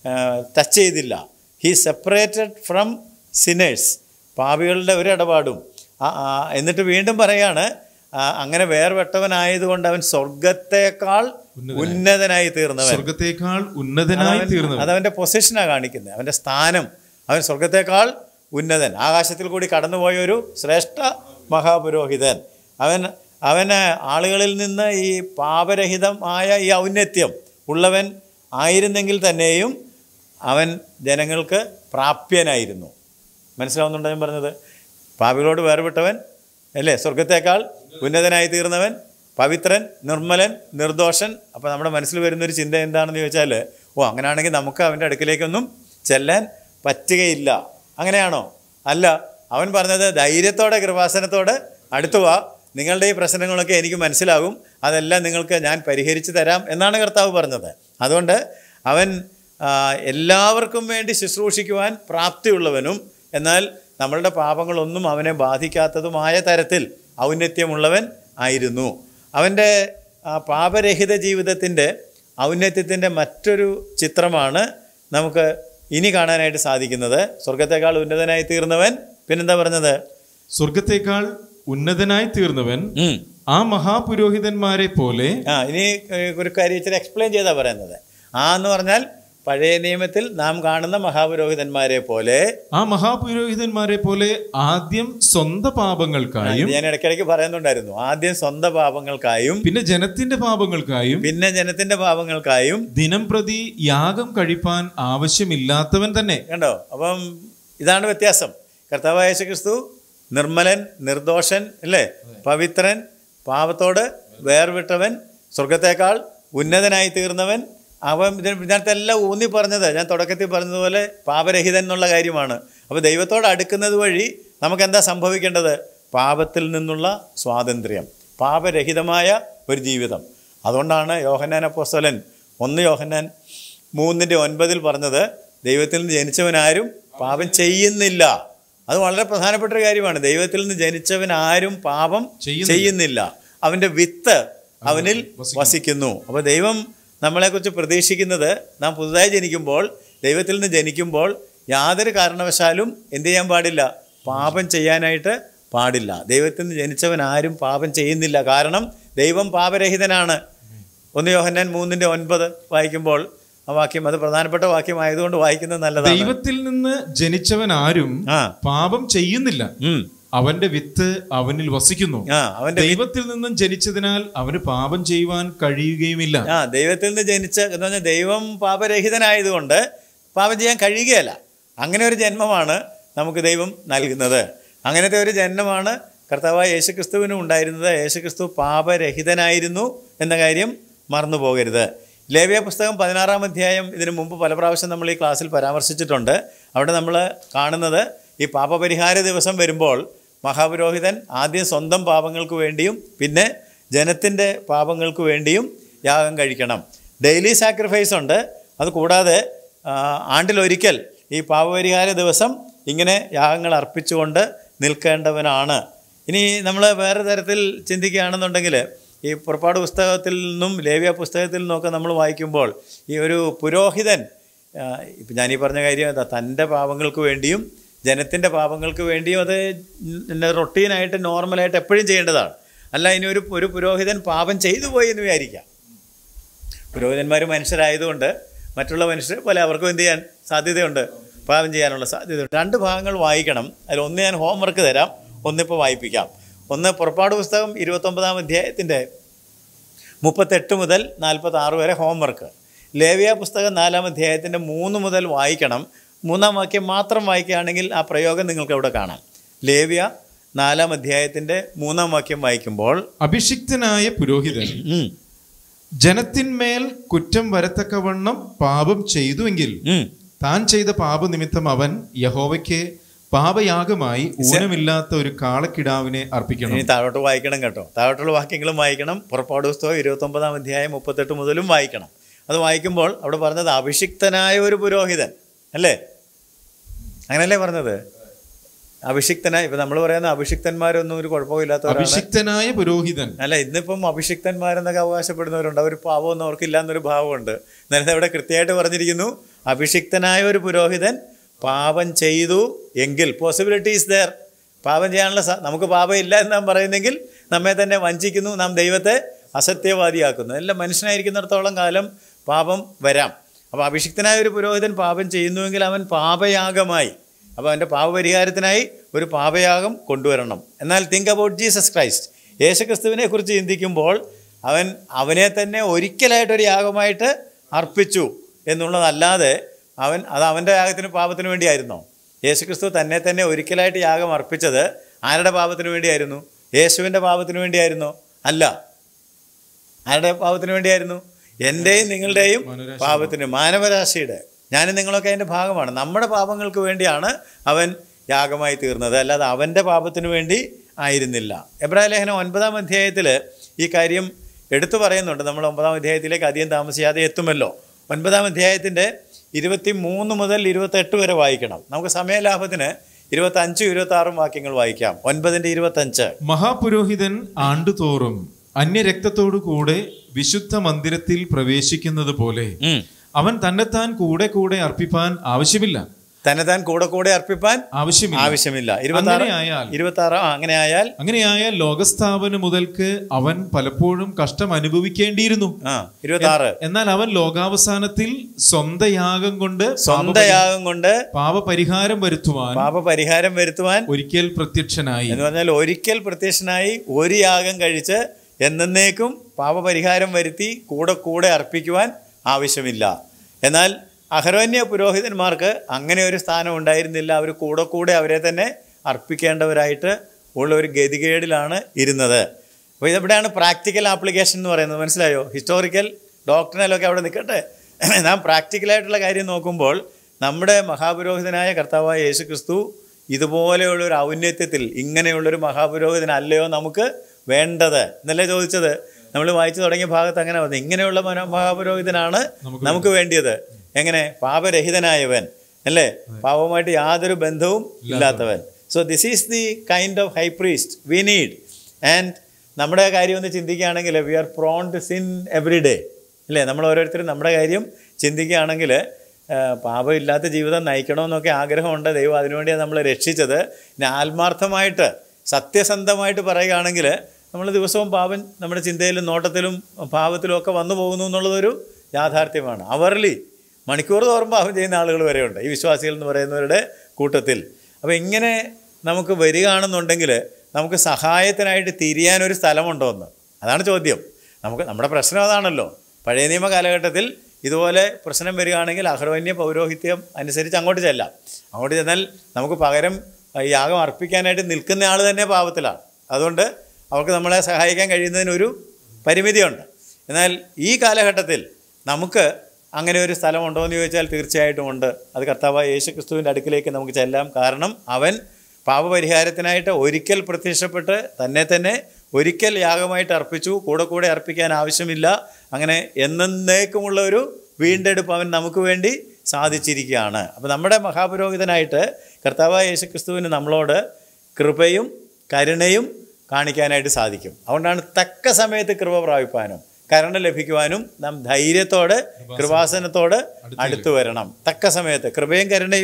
ടച്ച് ചെയ്തില്ല ഹീ സെപ്പറേറ്റഡ് ഫ്രം സിനേഴ്സ് പാപികളുടെ ഒരു ഇടപാടും ആ- ആ, എന്നിട്ട് വീണ്ടും പറയാണ് ആ, അങ്ങനെ വേർപെട്ടവനായതുകൊണ്ട് അവൻ സ്വർഗത്തേക്കാൾ ഉന്നതനായി തീർന്നവൻ സ്വർഗത്തേക്കാൾ ഉന്നതനായി തീർന്നവൻ അതവൻ്റെ പൊസിഷനാണ് കാണിക്കുന്നത് അവൻ്റെ സ്ഥാനം അവൻ സ്വർഗത്തേക്കാൾ ഉന്നതൻ ആകാശത്തിൽ കൂടി കടന്നുപോയ ഒരു ശ്രേഷ്ഠ മഹാപുരോഹിതൻ അവൻ അവന് ആളുകളിൽ നിന്ന് ഈ പാപരഹിതമായ ഈ ഔന്നത്യം ഉള്ളവൻ ആയിരുന്നെങ്കിൽ തന്നെയും അവൻ ജനങ്ങൾക്ക് പ്രാപ്യനായിരുന്നു മനസ്സിലാവുന്നുണ്ടോ ഞാൻ പറഞ്ഞത് പാപികളോട് വേർപെട്ടവൻ അല്ലേ സ്വർഗത്തേക്കാൾ ഉന്നതനായി തീർന്നവൻ പവിത്രൻ നിർമ്മലൻ നിർദോഷൻ അപ്പോൾ നമ്മുടെ മനസ്സിൽ വരുന്നൊരു ചിന്ത എന്താണെന്ന് ചോദിച്ചാൽ ഓ അങ്ങനെയാണെങ്കിൽ നമുക്ക് അവൻ്റെ അടുക്കിലേക്കൊന്നും ചെല്ലാൻ പറ്റുകയില്ല അങ്ങനെയാണോ അല്ല അവൻ പറഞ്ഞത് ധൈര്യത്തോടെ കൃപാസനത്തോടെ അടുത്തു വാ നിങ്ങളുടെ ഈ പ്രശ്നങ്ങളൊക്കെ എനിക്ക് മനസ്സിലാകും അതെല്ലാം നിങ്ങൾക്ക് ഞാൻ പരിഹരിച്ചു തരാം എന്നാണ് കർത്താവ് പറഞ്ഞത് അതുകൊണ്ട് അവൻ ആ, എല്ലാവർക്കും വേണ്ടി ശുശ്രൂഷിക്കുവാൻ പ്രാപ്തിയുള്ളവനും എന്നാൽ നമ്മളുടെ പാപങ്ങളൊന്നും അവനെ ബാധിക്കാത്തതുമായ തരത്തിൽ ഔന്നത്യമുള്ളവൻ ആയിരുന്നു അവൻ്റെ ആ, പാപരഹിത ജീവിതത്തിൻ്റെ ഔന്നത്യത്തിൻ്റെ മറ്റൊരു ചിത്രമാണ് നമുക്ക് ഇനി കാണാനായിട്ട് സാധിക്കുന്നത് സ്വർഗത്തെക്കാൾ ഉന്നതനായി തീർന്നവൻ പിന്നെന്താ പറഞ്ഞത് സ്വർഗത്തേക്കാൾ ഉന്നതനായി തീർന്നവൻ ആ മഹാപുരോഹിതന്മാരെ പോലെ ആ ഇനി ഏഹ്, ഒരു കാര്യം ഇച്ചിരി എക്സ്പ്ലെയിൻ ചെയ്താ പറയുന്നത് ആ എന്ന് പറഞ്ഞാൽ പഴയ നിയമത്തിൽ നാം കാണുന്ന മഹാപുരോഹിതന്മാരെ പോലെ ആ മഹാപുരോഹിതന്മാരെ പോലെ ആദ്യം സ്വന്തം പാപങ്ങൾക്കായും ഇത് ഞാൻ ഇടയ്ക്കിടയ്ക്ക് പറയുന്നുണ്ടായിരുന്നു ആദ്യം സ്വന്തം പാപങ്ങൾക്കായും പിന്നെ ജനത്തിന്റെ പാപങ്ങൾക്കായും പിന്നെ ജനത്തിന്റെ പാപങ്ങൾക്കായും ദിനം പ്രതി യാഗം കഴിപ്പാൻ ആവശ്യമില്ലാത്തവൻ തന്നെ കണ്ടോ അപ്പം ഇതാണ് വ്യത്യാസം കർത്താവായ യേശു ക്രിസ്തു നിർമ്മലൻ നിർദോഷൻ അല്ലേ പവിത്രൻ പാപത്തോട് വേർവിട്ടവൻ സ്വർഗത്തേക്കാൾ ഉന്നതനായി തീർന്നവൻ അവൻ ഇതിന് ഇതിനകത്തെല്ലാം ഊന്നി പറഞ്ഞത് ഞാൻ തുടക്കത്തിൽ പറഞ്ഞതുപോലെ പാപരഹിതൻ എന്നുള്ള കാര്യമാണ് അപ്പോൾ ദൈവത്തോട് അടുക്കുന്നത് വഴി നമുക്ക് എന്താ സംഭവിക്കേണ്ടത് പാപത്തിൽ നിന്നുള്ള സ്വാതന്ത്ര്യം പാപരഹിതമായ ഒരു ജീവിതം അതുകൊണ്ടാണ് യോഹന്നാൻ അപ്പോസ്തലൻ ഒന്ന് യോഹന്നാൻ മൂന്നിൻ്റെ ഒൻപതിൽ പറഞ്ഞത് ദൈവത്തിൽ നിന്ന് ജനിച്ചവനാരും പാപം ചെയ്യുന്നില്ല അത് വളരെ പ്രധാനപ്പെട്ട ഒരു കാര്യമാണ് ദൈവത്തിൽ നിന്ന് ജനിച്ചവൻ ആരും പാപം ചെയ്യുന്നില്ല. ചെയ്യുന്നില്ല അവൻ്റെ വിത്ത് അവനിൽ വസിക്കുന്നു അപ്പോൾ ദൈവം നമ്മളെക്കുറിച്ച് പ്രതീക്ഷിക്കുന്നത് നാം പുതുതായി ജനിക്കുമ്പോൾ ദൈവത്തിൽ നിന്ന് ജനിക്കുമ്പോൾ യാതൊരു കാരണവശാലും എന്ത് ചെയ്യാൻ പാടില്ല പാപം ചെയ്യാനായിട്ട് പാടില്ല ദൈവത്തിൽ നിന്ന് ജനിച്ചവൻ ആരും പാപം ചെയ്യുന്നില്ല കാരണം ദൈവം പാപരഹിതനാണ് ഒന്ന് യോഹന്നാൻ മൂന്നിൻ്റെ ഒൻപത് വായിക്കുമ്പോൾ ആ വാക്യം അത് പ്രധാനപ്പെട്ട വാക്യമായതുകൊണ്ട് വായിക്കുന്നത് നല്ലതാണ് ദൈവത്തിൽ നിന്ന് ജനിച്ചവൻ ആരും ആ പാപം ചെയ്യുന്നില്ല ഉം. അവന്റെ വിത്ത് അവനിൽ വസിക്കുന്നു ആ അവൻ്റെ ദൈവത്തിൽ നിന്നും ജനിച്ചതിനാൽ അവന് പാപം ചെയ്യുവാൻ കഴിയുകയുമില്ല ആ ദൈവത്തിൽ നിന്ന് ജനിച്ച എന്ന് പറഞ്ഞാൽ ദൈവം പാപരഹിതനായതുകൊണ്ട് പാപം ചെയ്യാൻ കഴിയുകയല്ല അങ്ങനെ ഒരു ജന്മമാണ് നമുക്ക് ദൈവം നൽകുന്നത് അങ്ങനത്തെ ഒരു ജന്മമാണ് കർത്താവായ യേശുക്രിസ്തുവിനും ഉണ്ടായിരുന്നത് യേശുക്രിസ്തു പാപരഹിതനായിരുന്നു എന്ന കാര്യം മറന്നു പോകരുത് ലേവ്യ പുസ്തകം പതിനാറാം അധ്യായം ഇതിനു മുമ്പ് പല പ്രാവശ്യം നമ്മൾ ഈ ക്ലാസ്സിൽ പരാമർശിച്ചിട്ടുണ്ട് അവിടെ നമ്മൾ കാണുന്നത് ഈ പാപപരിഹാര ദിവസം വരുമ്പോൾ മഹാപുരോഹിതൻ ആദ്യം സ്വന്തം പാപങ്ങൾക്ക് വേണ്ടിയും പിന്നെ ജനത്തിൻ്റെ പാപങ്ങൾക്ക് വേണ്ടിയും യാഗം കഴിക്കണം ഡെയിലി സാക്രിഫൈസ് ഉണ്ട് അത് കൂടാതെ ആ, ആണ്ടിലൊരിക്കൽ ഈ പാപപരിഹാര ദിവസം ഇങ്ങനെ യാഗങ്ങൾ അർപ്പിച്ചുകൊണ്ട് നിൽക്കേണ്ടവനാണ് ഇനി നമ്മൾ വേറെ തരത്തിൽ ചിന്തിക്കുകയാണെന്നുണ്ടെങ്കിൽ ഈ പുറപ്പാട് പുസ്തകത്തിൽ നിന്നും ലേവ്യ പുസ്തകത്തിൽ നിന്നൊക്കെ നമ്മൾ വായിക്കുമ്പോൾ ഈ ഒരു പുരോഹിതൻ ആ, ഇപ്പം ഞാനീ പറഞ്ഞ കാര്യം എന്താ തൻ്റെ പാപങ്ങൾക്ക് വേണ്ടിയും ജനത്തിൻ്റെ പാപങ്ങൾക്ക് വേണ്ടിയും അത് റൊട്ടീനായിട്ട് നോർമലായിട്ട് എപ്പോഴും ചെയ്യേണ്ടതാണ് അല്ല ഇനി ഒരു ഒരു പുരോഹിതൻ പാപം ചെയ്തു പോയി എന്ന് വിചാരിക്കാം പുരോഹിതന്മാർ മനുഷ്യരായതുകൊണ്ട് മറ്റുള്ള മനുഷ്യർ പോലെ അവർക്കും എന്ത് ചെയ്യാൻ സാധ്യതയുണ്ട് പാപം ചെയ്യാനുള്ള സാധ്യതയുണ്ട് രണ്ട് ഭാഗങ്ങൾ വായിക്കണം അതിൽ ഒന്ന് ഞാൻ ഹോംവർക്ക് തരാം ഒന്നിപ്പോൾ വായിപ്പിക്കാം ഒന്ന് പുറപ്പാട് പുസ്തകം ഇരുപത്തൊമ്പതാം അധ്യായത്തിൻ്റെ മുപ്പത്തെട്ട് മുതൽ നാൽപ്പത്തി ആറ് വരെ ഹോംവർക്ക് ലേവിയ പുസ്തകം നാലാം അധ്യായത്തിൻ്റെ മൂന്ന് മുതൽ വായിക്കണം മൂന്നാം വാക്യം മാത്രം വായിക്കുകയാണെങ്കിൽ ആ പ്രയോഗം നിങ്ങൾക്ക് അവിടെ കാണാം ലേവിയ നാലാം അധ്യായത്തിൻ്റെ മൂന്നാം വാക്യം വായിക്കുമ്പോൾ അഭിഷിക്തനായ പുരോഹിതൻ ഉം, ജനത്തിന്മേൽ കുറ്റം വരത്തക്കവണ്ണം പാപം ചെയ്തുവെങ്കിൽ ഉം, താൻ ചെയ്ത പാപനിമിത്തം അവൻ യഹോവയ്ക്ക് പാപയാഗമായി ഊനമില്ലാത്ത ഒരു കാളക്കിടാവിനെ അർപ്പിക്കണം ഇനി താഴോട്ട് വായിക്കണം കേട്ടോ താഴോട്ടുള്ള വാക്യങ്ങളും വായിക്കണം പുറപ്പാട് പുസ്തകം ഇരുപത്തൊമ്പതാം അധ്യായം മുപ്പത്തെട്ട് മുതലും വായിക്കണം അത് വായിക്കുമ്പോൾ അവിടെ പറഞ്ഞത് അഭിഷിക്തനായ ഒരു പുരോഹിതൻ അല്ലേ അങ്ങനല്ലേ പറഞ്ഞത് അഭിഷിക്തനായ ഇപ്പം നമ്മൾ പറയുന്ന അഭിഷിക്തന്മാരൊന്നും ഒരു കുഴപ്പമില്ലാത്തവരാണ് അഭിഷിക്തനായ പുരോഹിതൻ അല്ല ഇന്നിപ്പം അഭിഷിക്തന്മാരെന്നൊക്കെ അവകാശപ്പെടുന്നവരുണ്ട് അവർ പാവമൊന്നും അവർക്കില്ല എന്നൊരു ഭാവമുണ്ട് നേരത്തെ അവിടെ കൃത്യമായിട്ട് പറഞ്ഞിരിക്കുന്നു അഭിഷിക്തനായ ഒരു പുരോഹിതൻ പാപം ചെയ്തു എങ്കിൽ പോസിബിലിറ്റി ഈസ് ദർ പാപം ചെയ്യാനുള്ള സ- നമുക്ക് പാപം ഇല്ല എന്ന് നാം പറയുന്നെങ്കിൽ നമ്മെ തന്നെ വഞ്ചിക്കുന്നു നാം ദൈവത്തെ അസത്യവാദിയാക്കുന്നു എല്ലാം മനുഷ്യനായിരിക്കുന്നിടത്തോളം കാലം പാപം വരാം അപ്പോൾ അഭിഷിക്തനായ ഒരു പുരോഹിതൻ പാപം ചെയ്യുന്നുവെങ്കിൽ അവൻ പാപയാഗമായി അപ്പോൾ അവൻ്റെ പാപപരിഹാരത്തിനായി ഒരു പാപയാഗം കൊണ്ടുവരണം എന്നാൽ തിങ്ക് അബൌട്ട് ജീസസ് ക്രൈസ്റ്റ് യേശുക്രിസ്തുവിനെ കുറിച്ച് ചിന്തിക്കുമ്പോൾ അവൻ അവനെ തന്നെ ഒരിക്കലായിട്ടൊരു യാഗമായിട്ട് അർപ്പിച്ചു എന്നുള്ളതല്ലാതെ അവൻ അത് അവൻ്റെ യാഗത്തിന് പാപത്തിന് വേണ്ടിയായിരുന്നോ യേശുക്രിസ്തു തന്നെ തന്നെ ഒരിക്കലായിട്ട് യാഗം അർപ്പിച്ചത് ആരുടെ പാപത്തിന് വേണ്ടിയായിരുന്നു യേശുവിൻ്റെ പാപത്തിന് വേണ്ടിയായിരുന്നോ അല്ല ആരുടെ പാപത്തിന് വേണ്ടിയായിരുന്നു എൻ്റെയും നിങ്ങളുടെയും പാപത്തിന് മാനവരാശിയുടെ ഞാനും നിങ്ങളൊക്കെ അതിൻ്റെ ഭാഗമാണ് നമ്മുടെ പാപങ്ങൾക്ക് വേണ്ടിയാണ് അവൻ യാഗമായി തീർന്നത് അല്ലാതെ അവൻ്റെ പാപത്തിന് വേണ്ടി ആയിരുന്നില്ല എബ്രാഹിം ലേഖനം ഒൻപതാം അധ്യായത്തിൽ ഈ കാര്യം എടുത്തു പറയുന്നുണ്ട് നമ്മൾ ഒമ്പതാം അധ്യായത്തിലേക്ക് അധികം താമസിയാതെ എത്തുമല്ലോ ഒൻപതാം അധ്യായത്തിൻ്റെ ഇരുപത്തി മൂന്ന് മുതൽ ഇരുപത്തെട്ട് വരെ വായിക്കണം നമുക്ക് സമയലാഭത്തിന് ഇരുപത്തഞ്ചും ഇരുപത്താറും വാക്യങ്ങൾ വായിക്കാം ഒൻപതിൻ്റെ ഇരുപത്തഞ്ച് മഹാപുരോഹിതൻ ആണ്ടുതോറും അന്യരക്തത്തോടു കൂടെ വിശുദ്ധ മന്ദിരത്തിൽ പ്രവേശിക്കുന്നത് പോലെ ഉം. അവൻ തന്നെത്താൻ കൂടെ കൂടെ അർപ്പിപ്പാൻ ആവശ്യമില്ല തന്നെത്താൻ കൂടെ കൂടെ അർപ്പിപ്പാൻ ആവശ്യമില്ല ആവശ്യമില്ല ഇരുപത്താറ് അങ്ങനെയായാൽ ഇരുപത്താറ് ആ, അങ്ങനെ ആയാൽ അങ്ങനെയായാൽ ലോകസ്ഥാപനം മുതൽക്ക് അവൻ പലപ്പോഴും കഷ്ടം അനുഭവിക്കേണ്ടിയിരുന്നു ആ ഇരുപത്താറ് എന്നാൽ അവൻ ലോകാവസാനത്തിൽ സ്വന്തം യാഗം കൊണ്ട് സ്വന്തം യാഗം കൊണ്ട് പാപപരിഹാരം വരുത്തുവാൻ പാപപരിഹാരം വരുത്തുവാൻ ഒരിക്കൽ പ്രത്യക്ഷനായി എന്ന് പറഞ്ഞാൽ ഒരിക്കൽ പ്രത്യക്ഷനായി ഒരു യാഗം കഴിച്ച് എന്നേക്കും പാപപരിഹാരം വരുത്തി കൂടെ കൂടെ അർപ്പിക്കുവാൻ ആവശ്യമില്ല എന്നാൽ അഹരോന്യ പുരോഹിതന്മാർക്ക് അങ്ങനെ ഒരു സ്ഥാനം ഉണ്ടായിരുന്നില്ല അവർ കൂടെ കൂടെ അവരെ തന്നെ അർപ്പിക്കേണ്ടവരായിട്ട് ഉള്ള ഒരു ഗതികേടിലാണ് ഇരുന്നത് അപ്പോൾ ഇതെവിടെയാണ് പ്രാക്ടിക്കൽ ആപ്ലിക്കേഷൻ എന്ന് പറയുന്നത് മനസ്സിലായോ ഹിസ്റ്റോറിക്കൽ ഡോക്ടറിനലൊക്കെ അവിടെ നിൽക്കട്ടെ നാം പ്രാക്ടിക്കലായിട്ടുള്ള കാര്യം നോക്കുമ്പോൾ നമ്മുടെ മഹാപുരോഹിതനായ കർത്താവായ യേശു ക്രിസ്തു ഇതുപോലെയുള്ള ഒരു ഔന്നത്യത്തിൽ ഇങ്ങനെയുള്ളൊരു മഹാപുരോഹിതനല്ലയോ നമുക്ക് വേണ്ടത് എന്നല്ലേ ചോദിച്ചത് നമ്മൾ വായിച്ചു തുടങ്ങിയ ഭാഗത്ത് അങ്ങനെ വന്നു ഇങ്ങനെയുള്ള മനോ മഹാപുരോഹിതനാണ് നമുക്ക് വേണ്ടിയത് എങ്ങനെ പാപരഹിതനായവൻ അല്ലേ പാപവുമായിട്ട് യാതൊരു ബന്ധവും ഇല്ലാത്തവൻ so this is the kind of high priest we need and നമ്മുടെ കാര്യം ഒന്ന് ചിന്തിക്കുകയാണെങ്കിൽ we are prone to sin every day അല്ലേ നമ്മൾ ഓരോരുത്തരും നമ്മുടെ കാര്യം ചിന്തിക്കുകയാണെങ്കിൽ പാപമില്ലാത്ത ജീവിതം നയിക്കണമെന്നൊക്കെ ആഗ്രഹമുണ്ട് ദൈവം അതിനുവേണ്ടിയാണ് നമ്മളെ രക്ഷിച്ചത് ഇനി ആത്മാർത്ഥമായിട്ട് സത്യസന്ധമായിട്ട് പറയുകയാണെങ്കിൽ നമ്മൾ ദിവസവും പാപം നമ്മുടെ ചിന്തയിലും നോട്ടത്തിലും ഭാവത്തിലും ഒക്കെ വന്നു പോകുന്നു എന്നുള്ളതൊരു യാഥാർത്ഥ്യമാണ് അവർലി മണിക്കൂർ തോറും പാപം ചെയ്യുന്ന ആളുകൾ വരെയുണ്ട് ഈ വിശ്വാസികൾ എന്ന് പറയുന്നവരുടെ കൂട്ടത്തിൽ അപ്പോൾ ഇങ്ങനെ നമുക്ക് വരികയാണെന്നുണ്ടെങ്കിൽ നമുക്ക് സഹായത്തിനായിട്ട് തിരിയാനൊരു സ്ഥലമുണ്ടോ എന്ന് അതാണ് ചോദ്യം നമുക്ക് നമ്മുടെ പ്രശ്നം അതാണല്ലോ പഴയ നിയമ കാലഘട്ടത്തിൽ ഇതുപോലെ പ്രശ്നം വരികയാണെങ്കിൽ അഹ്റവന്യ പൗരോഹിത്യം അനുസരിച്ച് അങ്ങോട്ട് ചെല്ലാം അങ്ങോട്ട് ചെന്നാൽ നമുക്ക് പകരം ഈ യാഗം അർപ്പിക്കാനായിട്ട് നിൽക്കുന്ന ആൾ തന്നെ പാപത്തിലാണ് അതുകൊണ്ട് അവർക്ക് നമ്മളെ സഹായിക്കാൻ കഴിയുന്നതിനൊരു പരിമിതിയുണ്ട് എന്നാൽ ഈ കാലഘട്ടത്തിൽ നമുക്ക് അങ്ങനെ ഒരു സ്ഥലമുണ്ടോ എന്ന് ചോദിച്ചാൽ തീർച്ചയായിട്ടും ഉണ്ട് അത് കർത്താവായ യേശു ക്രിസ്തുവിൻ്റെ അടുക്കിലേക്ക് നമുക്ക് ചെല്ലാം കാരണം അവൻ പാപപരിഹാരത്തിനായിട്ട് ഒരിക്കൽ പ്രത്യക്ഷപ്പെട്ട് തന്നെ തന്നെ ഒരിക്കൽ യാഗമായിട്ട് അർപ്പിച്ചു കൂടെ കൂടെ അർപ്പിക്കാൻ ആവശ്യമില്ല അങ്ങനെ എന്നേക്കുമുള്ള ഒരു വീണ്ടെടുപ്പ് അവൻ നമുക്ക് വേണ്ടി സാധിച്ചിരിക്കുകയാണ് അപ്പോൾ നമ്മുടെ മഹാപുരോഹിതനായിട്ട് കർത്താവായ യേശു ക്രിസ്തുവിന് നമ്മളോട് കൃപയും കരുണയും കാണിക്കാനായിട്ട് സാധിക്കും അതുകൊണ്ടാണ് തക്ക സമയത്ത് കൃപ പ്രാപിപ്പാനും കരുണ ലഭിക്കുവാനും നാം ധൈര്യത്തോടെ കൃപാസനത്തോട് അടുത്തു വരണം തക്ക സമയത്ത് കൃപയും കരുണയും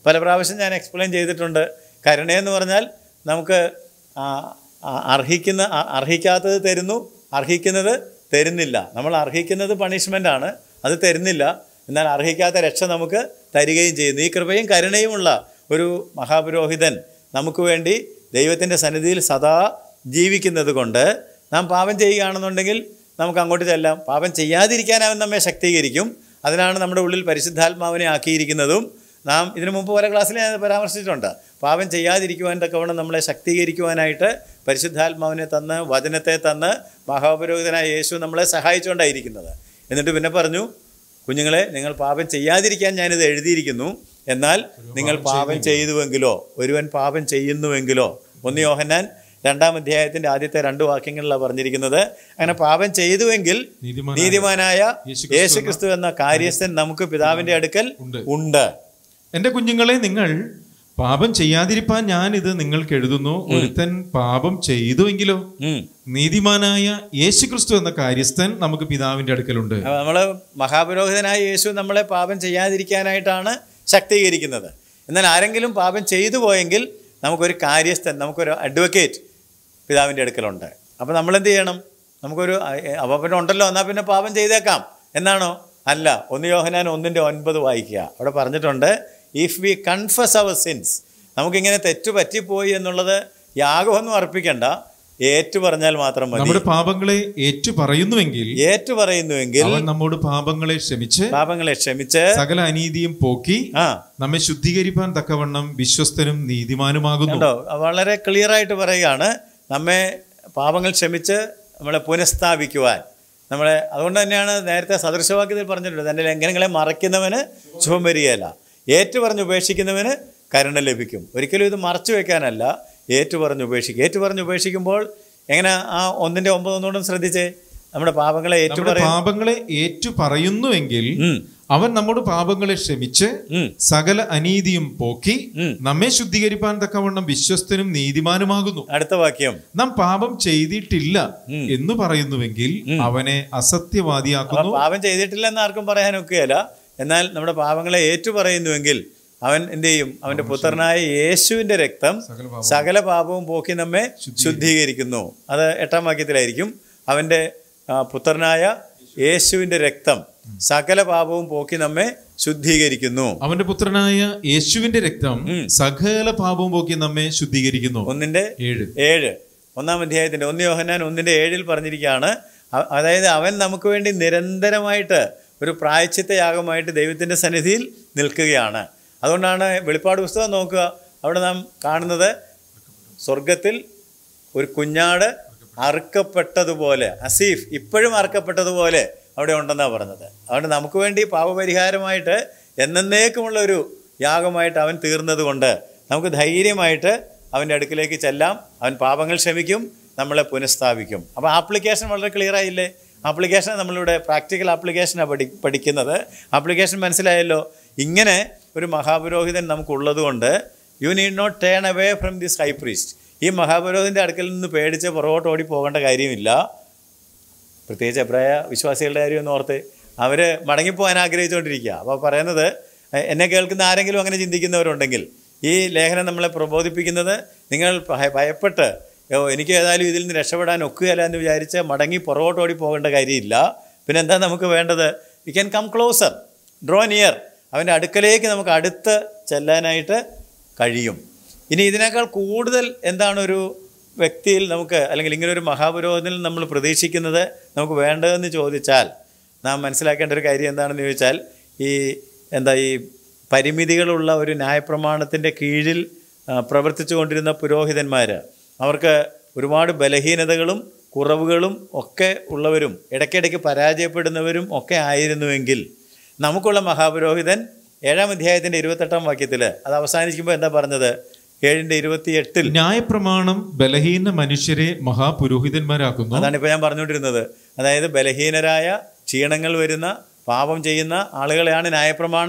പല പ്രാവശ്യം ഞാൻ എക്സ്പ്ലെയിൻ ചെയ്തിട്ടുണ്ട് കരുണയെന്ന് പറഞ്ഞാൽ നമുക്ക് ആ, ആ, അർഹിക്കുന്ന ആ- അർഹിക്കാത്തത് തരുന്നു അർഹിക്കുന്നത് തരുന്നില്ല നമ്മൾ അർഹിക്കുന്നത് പണിഷ്മെൻ്റാണ് അത് തരുന്നില്ല എന്നാൽ അർഹിക്കാത്ത രക്ഷ നമുക്ക് തരികയും ചെയ്യുന്നു ഈ കൃപയും കരുണയുമുള്ള ഒരു മഹാപുരോഹിതൻ നമുക്ക് വേണ്ടി ദൈവത്തിൻ്റെ സന്നിധിയിൽ സദാ ജീവിക്കുന്നത് കൊണ്ട് നാം പാപം ചെയ്യുകയാണെന്നുണ്ടെങ്കിൽ നമുക്ക് അങ്ങോട്ട് ചെല്ലാം പാപം ചെയ്യാതിരിക്കാൻ അവൻ നമ്മെ ശക്തീകരിക്കും അതിനാണ് നമ്മുടെ ഉള്ളിൽ പരിശുദ്ധാത്മാവിനെ ആക്കിയിരിക്കുന്നതും നാം ഇതിനു മുമ്പ് പല ക്ലാസ്സിൽ ഞാൻ പരാമർശിച്ചിട്ടുണ്ട് പാപം ചെയ്യാതിരിക്കുവാൻ തക്കവണ്ണം നമ്മളെ ശക്തീകരിക്കുവാനായിട്ട് പരിശുദ്ധാത്മാവിനെ തന്ന് വചനത്തെ തന്ന് മഹാപുരോഹിതനായ യേശു നമ്മളെ സഹായിച്ചുകൊണ്ടായിരിക്കുന്നത് എന്നിട്ട് പിന്നെ പറഞ്ഞു കുഞ്ഞുങ്ങളെ നിങ്ങൾ പാപം ചെയ്യാതിരിക്കാൻ ഞാനിത് എഴുതിയിരിക്കുന്നു എന്നാൽ നിങ്ങൾ പാപം ചെയ്തുവെങ്കിലോ ഒരുവൻ പാപം ചെയ്യുന്നുവെങ്കിലോ ഒന്ന് യോഹന്നാൻ രണ്ടാം അധ്യായത്തിന്റെ ആദ്യത്തെ രണ്ട് വാക്യങ്ങളിലാണ് പറഞ്ഞിരിക്കുന്നത് അങ്ങനെ പാപം ചെയ്തുവെങ്കിൽ നീതിമാനായ നീതിമാനായ യേശുക്രിസ്തു യേശു ക്രിസ്തു എന്ന കാര്യസ്ഥൻ നമുക്ക് പിതാവിന്റെ അടുക്കൽ ഉണ്ട്. ഉണ്ട് എന്റെ കുഞ്ഞുങ്ങളെ നിങ്ങൾ പാപം ചെയ്യാതിരിപ്പാൻ ഞാനിത് നിങ്ങൾക്ക് എഴുതുന്നു ഒരുത്തൻ പാപം ചെയ്തുവെങ്കിലോ ഉം. നീതിമാനായ യേശുക്രിസ്തു എന്ന കാര്യസ്ഥൻ നമുക്ക് പിതാവിന്റെ അടുക്കലുണ്ട് അപ്പോൾ നമ്മൾ മഹാപുരോഹിതനായ യേശു നമ്മളെ പാപം ചെയ്യാതിരിക്കാനായിട്ടാണ് ശക്തീകരിക്കുന്നത് എന്നാൽ ആരെങ്കിലും പാപം ചെയ്തു പോയെങ്കിൽ നമുക്കൊരു കാര്യസ്ഥൻ നമുക്കൊരു അഡ്വക്കേറ്റ് പിതാവിൻ്റെ അടുക്കലുണ്ട് അപ്പോൾ നമ്മൾ എന്ത് ചെയ്യണം നമുക്കൊരു അപ്പോൾ പിന്നെ ഉണ്ടല്ലോ എന്നാൽ പിന്നെ പാപം ചെയ്തേക്കാം എന്നാണോ അല്ല ഒന്ന് യോഹനാൻ ഒന്നിൻ്റെ ഒൻപത് വായിക്കുക അവിടെ പറഞ്ഞിട്ടുണ്ട് if we confess our sins നമുക്കിങ്ങനെ തെറ്റു പറ്റിപ്പോയി എന്നുള്ളത് യാഗമൊന്നും അർപ്പിക്കണ്ട ഏറ്റു പറഞ്ഞാൽ മാത്രം മതി നമ്മുടെ പാപങ്ങളെ ഏറ്റു പറയുന്നുവെങ്കിൽ ഏറ്റു പറയുന്നുവെങ്കിൽ അവൻ നമ്മോട് പാപങ്ങളെ ക്ഷമിച്ച് പാപങ്ങളെ ക്ഷമിച്ച് സകല അനീതിയും പോക്കി ആ നമ്മെ ശുദ്ധീകരിപ്പാൻ തക്കവണ്ണം വിശ്വസ്തനും നീതിമാനുമാകുന്നു കണ്ടോ വളരെ ക്ലിയർ ആയിട്ട് പറയുകയാണ് നമ്മെ പാപങ്ങൾ ക്ഷമിച്ച് നമ്മളെ പുനഃസ്ഥാപിക്കുവാൻ നമ്മളെ അതുകൊണ്ട് തന്നെയാണ് നേരത്തെ സദൃശവാക്യത്തിൽ പറഞ്ഞിട്ടുണ്ട് തൻ്റെ ലംഘനങ്ങളെ മറയ്ക്കുന്നവന് ശുഭം വരികയില്ല ഏറ്റു പറഞ്ഞ് ഉപേക്ഷിക്കുന്നവന് കരുണ ലഭിക്കും ഒരിക്കലും ഇത് മറച്ചു വെക്കാനല്ല ഏറ്റു പറഞ്ഞ് ഉപേക്ഷിക്കുക ഏറ്റു പറഞ്ഞ് ഉപേക്ഷിക്കുമ്പോൾ എങ്ങനെ ആ ഒന്നിൻ്റെ ഒമ്പത് ഒന്നുകൊണ്ടും ശ്രദ്ധിച്ചേ നമ്മുടെ പാപങ്ങളെ ഏറ്റു നമ്മുടെ പറയും പാപങ്ങളെ ഏറ്റു പറയുന്നുവെങ്കിൽ ഉം, അവൻ നമ്മുടെ പാപങ്ങളെ ക്ഷമിച്ച് ഉം. സകല അനീതിയും പോക്കി ഉം. നമ്മെ ശുദ്ധീകരിപ്പാൻ തക്കവണ്ണം വിശ്വസ്തനും നീതിമാനുമാകുന്നു അടുത്ത വാക്യം നാം പാപം ചെയ്തിട്ടില്ല ഉം. എന്ന് പറയുന്നുവെങ്കിൽ അവനെ അസത്യവാദിയാക്കുന്നു അപ്പോൾ പാപം ചെയ്തിട്ടില്ലെന്ന് ആർക്കും പറയാൻ ഒക്കുകയില്ല എന്നാൽ നമ്മുടെ പാപങ്ങളെ ഏറ്റു പറയുന്നുവെങ്കിൽ അവൻ എന്ത് ചെയ്യും അവന്റെ പുത്രനായ യേശുവിന്റെ രക്തം സകല പാപവും സകല പാപവും പോക്കി നമ്മെ ശുദ്ധീകരിക്കുന്നു അത് എട്ടാം വാക്യത്തിലായിരിക്കും അവന്റെ ആ, പുത്രനായ യേശുവിന്റെ രക്തം സകല പാപവും പോക്കി നമ്മെ ശുദ്ധീകരിക്കുന്നു അവന്റെ പുത്രനായ യേശുവിന്റെ രക്തം സകല പാപവും പോക്കി നമ്മെ ശുദ്ധീകരിക്കുന്നു ഒന്നിന്റെ ഏഴ് ഏഴ് ഒന്നാം അധ്യായത്തിന്റെ ഒന്ന് യോഹന്നാൻ ഒന്നിന്റെ ഏഴിൽ പറഞ്ഞിരിക്കുകയാണ് അ- അതായത് അവൻ നമുക്ക് വേണ്ടി നിരന്തരമായിട്ട് ഒരു പ്രായച്ചിത്ത യാഗമായിട്ട് ദൈവത്തിന്റെ സന്നിധിയിൽ നിൽക്കുകയാണ് അതുകൊണ്ടാണ് വെളിപ്പാട് പുസ്തകം നോക്കുക അവിടെ നാം കാണുന്നത് സ്വർഗത്തിൽ ഒരു കുഞ്ഞാട് അറുക്കപ്പെട്ടതുപോലെ അസീഫ് ഇപ്പോഴും അറുക്കപ്പെട്ടതുപോലെ അവിടെ ഉണ്ടെന്നാണ് പറഞ്ഞത് അതുകൊണ്ട് നമുക്ക് വേണ്ടി പാപപരിഹാരമായിട്ട് എന്നേക്കുമുള്ള ഒരു യാഗമായിട്ട് അവൻ തീർന്നത് കൊണ്ട് നമുക്ക് ധൈര്യമായിട്ട് അവൻ്റെ അടുക്കിലേക്ക് ചെല്ലാം അവൻ പാപങ്ങൾ ക്ഷമിക്കും നമ്മളെ പുനഃസ്ഥാപിക്കും അപ്പോൾ ആപ്ലിക്കേഷൻ വളരെ ക്ലിയർ ആയില്ലേ ആപ്ലിക്കേഷൻ നമ്മളിവിടെ പ്രാക്ടിക്കൽ ആപ്ലിക്കേഷനാണ് പഠി പഠിക്കുന്നത് ആപ്ലിക്കേഷൻ മനസ്സിലായല്ലോ ഇങ്ങനെ ഒരു മഹാപുരോഹിതൻ നമുക്കുള്ളത് കൊണ്ട് you need not turn away from this high priest ഈ മഹാപുരോഹിതൻ്റെ അടുക്കൽ നിന്ന് പേടിച്ച് പുറകോട്ട് ഓടി പോകേണ്ട കാര്യമില്ല പ്രത്യേകിച്ച് എബ്രായ വിശ്വാസികളുടെ കാര്യം ഒന്ന് ഓർത്ത് അവർ മടങ്ങിപ്പോകാൻ ആഗ്രഹിച്ചുകൊണ്ടിരിക്കുക അപ്പോൾ പറയുന്നത് എ- എന്നെ കേൾക്കുന്ന ആരെങ്കിലും അങ്ങനെ ചിന്തിക്കുന്നവരുണ്ടെങ്കിൽ ഈ ലേഖനം നമ്മളെ പ്രബോധിപ്പിക്കുന്നത് നിങ്ങൾ ഭയ- ഭയപ്പെട്ട് "ഓ, എനിക്ക് ഏതായാലും ഇതിൽ നിന്ന് രക്ഷപ്പെടാൻ ഒക്കുകയല്ല എന്ന് വിചാരിച്ച് മടങ്ങി പുറകോട്ട് ഓടി പോകേണ്ട കാര്യമില്ല പിന്നെ എന്താ നമുക്ക് വേണ്ടത് we can come closer draw near അവൻ്റെ അടുക്കലേക്ക് നമുക്ക് അടുത്ത് ചെല്ലാനായിട്ട് കഴിയും ഇനി ഇതിനേക്കാൾ കൂടുതൽ എന്താണ് ഒരു വ്യക്തിയിൽ നമുക്ക് അല്ലെങ്കിൽ ഇങ്ങനെ ഒരു മഹാപുരോഹിതനിൽ നമ്മൾ പ്രതീക്ഷിക്കുന്നത് നമുക്ക് വേണ്ടതെന്ന് ചോദിച്ചാൽ നാം മനസ്സിലാക്കേണ്ട ഒരു കാര്യം എന്താണെന്ന് ചോദിച്ചാൽ ഈ എന്താ ഈ പരിമിതികളുള്ള ഒരു ന്യായപ്രമാണത്തിൻ്റെ കീഴിൽ ആ, പ്രവർത്തിച്ചു കൊണ്ടിരുന്ന പുരോഹിതന്മാർ അവർക്ക് ഒരുപാട് ബലഹീനതകളും കുറവുകളും ഒക്കെ ഉള്ളവരും ഇടയ്ക്കിടയ്ക്ക് പരാജയപ്പെടുന്നവരും ഒക്കെ ആയിരുന്നുവെങ്കിൽ നമുക്കുള്ള മഹാപുരോഹിതൻ ഏഴാം അധ്യായത്തിൻ്റെ ഇരുപത്തെട്ടാം വാക്യത്തിൽ അത് അവസാനിക്കുമ്പോൾ എന്താ പറഞ്ഞത് ഏഴിൻ്റെ ഇരുപത്തിയെട്ടിൽ ന്യായപ്രമാണം ബലഹീന മനുഷ്യരെ മഹാപുരോഹിതന്മാരാക്കുന്നു അതാണ് ഇപ്പോൾ ഞാൻ പറഞ്ഞുകൊണ്ടിരുന്നത് അതായത് ബലഹീനരായ ക്ഷീണങ്ങൾ വരുന്ന പാപം ചെയ്യുന്ന ആളുകളെയാണ് ന്യായപ്രമാണം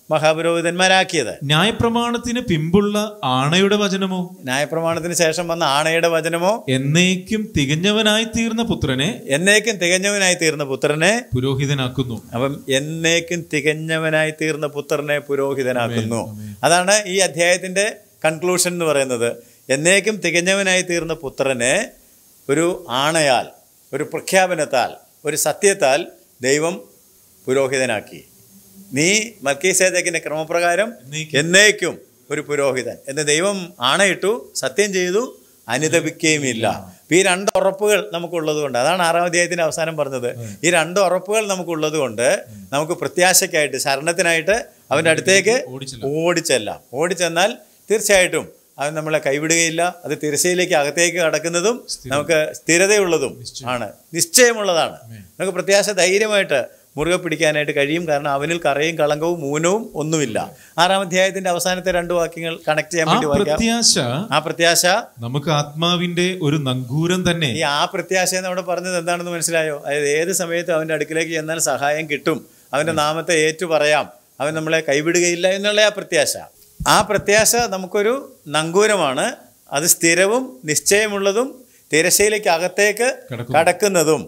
മഹാപുരോഹിതന്മാരാക്കിയത് ന്യായപ്രമാണത്തിന് പിമ്പുള്ള ആണയുടെ വചനമോ ന്യായപ്രമാണത്തിന് ശേഷം വന്ന ആണയുടെ വചനമോ എന്നേക്കും തികഞ്ഞവനായി തീർന്ന പുത്രനെ എന്നേക്കും തികഞ്ഞവനായി തീർന്ന പുത്രനെ പുരോഹിതനാക്കുന്നു അപ്പം എന്നേക്കും തികഞ്ഞവനായി തീർന്ന പുത്രനെ പുരോഹിതനാക്കുന്നു അതാണ് ഈ അധ്യായത്തിന്റെ കൺക്ലൂഷൻ എന്ന് പറയുന്നത് എന്നേക്കും തികഞ്ഞവനായി തീർന്ന പുത്രനെ ഒരു ആണയാൽ ഒരു പ്രഖ്യാപനത്താൽ ഒരു സത്യത്താൽ ദൈവം പുരോഹിതനാക്കി നീ മൽക്കീസേദക്കിന്റെ ക്രമപ്രകാരം എന്നേക്കും ഒരു പുരോഹിതൻ എന്ന് ദൈവം ആണയിട്ടു സത്യം ചെയ്തു അനുദപിക്കുകയുമില്ല അപ്പൊ ഈ രണ്ട് ഉറപ്പുകൾ നമുക്കുള്ളത് കൊണ്ട് അതാണ് ആറാം അധ്യായത്തിന്റെ അവസാനം പറഞ്ഞത് ഈ രണ്ട് ഉറപ്പുകൾ നമുക്കുള്ളത് കൊണ്ട് നമുക്ക് പ്രത്യാശയ്ക്കായിട്ട് ശരണത്തിനായിട്ട് അവൻ്റെ അടുത്തേക്ക് ഓടിച്ചെല്ലാം. ഓടിച്ചെല്ലാം ഓടിച്ചെന്നാൽ തീർച്ചയായിട്ടും അവൻ നമ്മളെ കൈവിടുകയില്ല അത് തിരശ്ശയിലേക്ക് അകത്തേക്ക് കടക്കുന്നതും നമുക്ക് സ്ഥിരതയുള്ളതും ആണ് നിശ്ചയമുള്ളതാണ് നമുക്ക് പ്രത്യാശ ധൈര്യമായിട്ട് മുറുകെ പിടിക്കാനായിട്ട് കഴിയും കാരണം അവനിൽ കറയും കളങ്കവും മൂനവും ഒന്നുമില്ല ആറാം അധ്യായത്തിന്റെ അവസാനത്തെ രണ്ട് വാക്യങ്ങൾ കണക്ട് ചെയ്യാൻ ആ വേണ്ടി വായിക്കാം പ്രത്യാശ ആ പ്രത്യാശ നമുക്ക് ആത്മാവിന്റെ ഒരു നങ്കൂരം തന്നെ ഈ ആ പ്രത്യാശ എന്ന് അവിടെ പറഞ്ഞത് എന്താണെന്ന് മനസ്സിലായോ അതായത് ഏത് സമയത്തും അവൻ്റെ അടുക്കിലേക്ക് ചെന്നാൽ സഹായം കിട്ടും അവൻ്റെ നാമത്തെ ഏറ്റു പറയാം അവൻ നമ്മളെ കൈവിടുകയില്ല എന്നുള്ള ആ പ്രത്യാശ ആ പ്രത്യാശ നമുക്കൊരു നങ്കൂരമാണ് അത് സ്ഥിരവും നിശ്ചയമുള്ളതും തിരശ്ശയിലേക്ക് അകത്തേക്ക് കടക്കുന്നു. കടക്കുന്നതും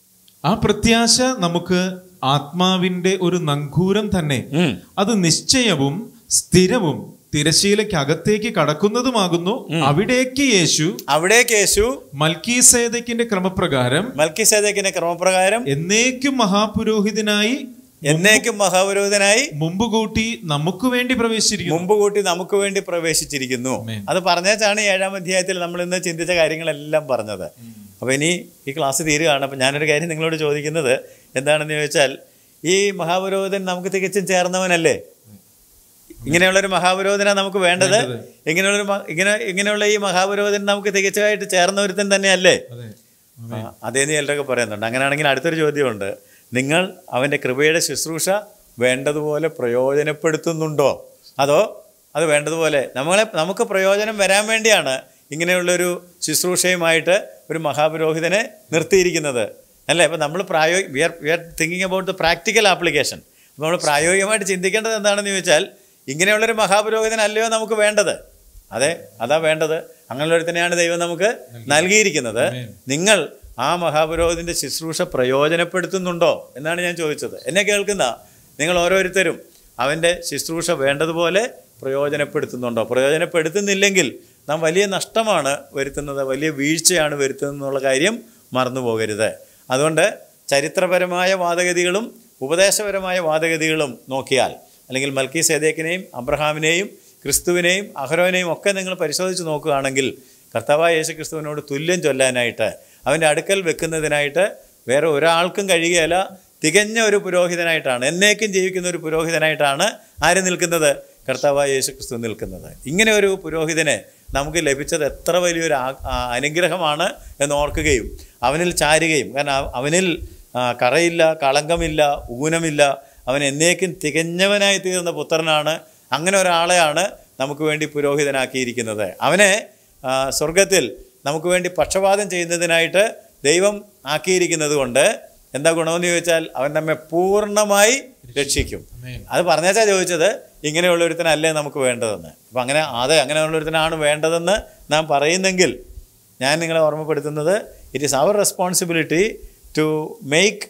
ആ പ്രത്യാശ നമുക്ക് ആത്മാവിന്റെ ഒരു നങ്കൂരം തന്നെ ഉം. അത് നിശ്ചയവും സ്ഥിരവും തിരശീലയ്ക്ക് അകത്തേക്ക് കടക്കുന്നതുമാകുന്നു അവിടേക്ക് യേശു അവിടേക്ക് യേശു മൽക്കീസേദക്കിന്റെ ക്രമപ്രകാരം മൽക്കിസേദക്കിന്റെ ക്രമപ്രകാരം എന്നേക്കും മഹാപുരോഹിതനായി എന്നേക്കും മഹാപുരോഹിതനായി മുമ്പ് കൂട്ടി നമുക്ക് വേണ്ടി പ്രവേശിച്ചിരിക്കുന്നു മുമ്പ് കൂട്ടി നമുക്ക് വേണ്ടി പ്രവേശിച്ചിരിക്കുന്നു ആമേൻ. അത് പറഞ്ഞേച്ചാണ് ഈ ഏഴാം അധ്യായത്തിൽ നമ്മൾ ഇന്ന് ചിന്തിച്ച കാര്യങ്ങളെല്ലാം പറഞ്ഞത് അപ്പോൾ ഇനി ഈ ക്ലാസ് തീരുകയാണ് അപ്പം ഞാനൊരു കാര്യം നിങ്ങളോട് ചോദിക്കുന്നത് എന്താണെന്ന് ചോദിച്ചാൽ ഈ മഹാപുരോഹിതൻ നമുക്ക് തികച്ചും ചേർന്നവനല്ലേ ഇങ്ങനെയുള്ളൊരു മഹാപുരോഹിതനാ നമുക്ക് വേണ്ടത് ഇങ്ങനെയുള്ളൊരു മ- ഇങ്ങനെ ഇങ്ങനെയുള്ള ഈ മഹാപുരോഹിതൻ നമുക്ക് തികച്ചുമായിട്ട് ചേർന്ന ഒരുത്തൻ തന്നെയല്ലേ അതെ ആ, അതേന്ന് ചിലരൊക്കെ പറയുന്നുണ്ട് അങ്ങനെയാണെങ്കിൽ അടുത്തൊരു ചോദ്യമുണ്ട് നിങ്ങൾ അവൻ്റെ കൃപയുടെ ശുശ്രൂഷ വേണ്ടതുപോലെ പ്രയോജനപ്പെടുത്തുന്നുണ്ടോ അതോ അത് വേണ്ടതുപോലെ നമ്മളെ നമുക്ക് പ്രയോജനം വരാൻ വേണ്ടിയാണ് ഇങ്ങനെയുള്ളൊരു ശുശ്രൂഷയുമായിട്ട് ഒരു മഹാപുരോഹിതനെ നിർത്തിയിരിക്കുന്നത് അല്ലേ അപ്പം നമ്മൾ പ്രായോ we are we are thinking about the practical application അപ്പോൾ നമ്മൾ പ്രായോഗികമായിട്ട് ചിന്തിക്കേണ്ടത് എന്താണെന്ന് ചോദിച്ചാൽ ഇങ്ങനെയുള്ളൊരു മഹാപുരോഹിതനല്ലയോ നമുക്ക് വേണ്ടത് അതെ അതാ വേണ്ടത് അങ്ങനെയുള്ളൊരുത്തനെയാണ് ദൈവം നമുക്ക് നൽകിയിരിക്കുന്നത് നിങ്ങൾ ആ മഹാപുരോഹിതന്റെ ശുശ്രൂഷ പ്രയോജനപ്പെടുത്തുന്നുണ്ടോ എന്നാണ് ഞാൻ ചോദിച്ചത് എന്നെ കേൾക്കുന്ന നിങ്ങൾ ഓരോരുത്തരും അവൻ്റെ ശുശ്രൂഷ വേണ്ടതുപോലെ പ്രയോജനപ്പെടുത്തുന്നുണ്ടോ പ്രയോജനപ്പെടുത്തുന്നില്ലെങ്കിൽ നാം വലിയ നഷ്ടമാണ് വരുത്തുന്നത് വലിയ വീഴ്ചയാണ് വരുത്തുന്നത് എന്നുള്ള കാര്യം മറന്നു പോകരുത് അതുകൊണ്ട് ചരിത്രപരമായ വാദഗതികളും ഉപദേശപരമായ വാദഗതികളും നോക്കിയാൽ അല്ലെങ്കിൽ മൽക്കി സേദേക്കിനെയും അബ്രഹാമിനെയും ക്രിസ്തുവിനെയും അഹരോനെയും ഒക്കെ നിങ്ങൾ പരിശോധിച്ച് നോക്കുകയാണെങ്കിൽ കർത്താവായ യേശു ക്രിസ്തുവിനോട് തുല്യം ചൊല്ലാനായിട്ട് അവൻ്റെ അടുക്കൽ വെക്കുന്നതിനായിട്ട് വേറെ ഒരാൾക്കും കഴിയുകയില്ല തികഞ്ഞ ഒരു പുരോഹിതനായിട്ടാണ് എന്നേക്കും ജീവിക്കുന്ന ഒരു പുരോഹിതനായിട്ടാണ് ആര് നിൽക്കുന്നത് കർത്താവായ യേശു ക്രിസ്തു നിൽക്കുന്നത് ഇങ്ങനെ ഒരു പുരോഹിതനെ നമുക്ക് ലഭിച്ചത് എത്ര വലിയൊരു ആ- ആ അനുഗ്രഹമാണ് എന്ന് ഓർക്കുകയും അവനിൽ ചാരുകയും കാരണം അവ- അവനിൽ ആ, കറയില്ല കളങ്കമില്ല ഊനമില്ല അവൻ എന്നേക്കും തികഞ്ഞവനായി തീർന്ന പുത്രനാണ് അങ്ങനെ ഒരാളെയാണ് നമുക്ക് വേണ്ടി പുരോഹിതനാക്കിയിരിക്കുന്നത് അവനെ ആ, സ്വർഗത്തിൽ നമുക്ക് വേണ്ടി പക്ഷപാതം ചെയ്യുന്നതിനായിട്ട് ദൈവം ആക്കിയിരിക്കുന്നത് കൊണ്ട് എന്താ ഗുണമെന്ന് ചോദിച്ചാൽ അവൻ നമ്മെ പൂർണ്ണമായി രക്ഷിക്കും ആമേൻ. അത് പറഞ്ഞാച്ചാ ചോദിച്ചത് ഇങ്ങനെയുള്ള ഒരുത്തനല്ലേ നമുക്ക് വേണ്ടതെന്ന് അപ്പം അങ്ങനെ അതെ അങ്ങനെയുള്ള ഒരുത്തനാണ് വേണ്ടതെന്ന് നാം പറയുന്നെങ്കിൽ ഞാൻ നിങ്ങളെ ഓർമ്മപ്പെടുത്തുന്നത് it is our responsibility to make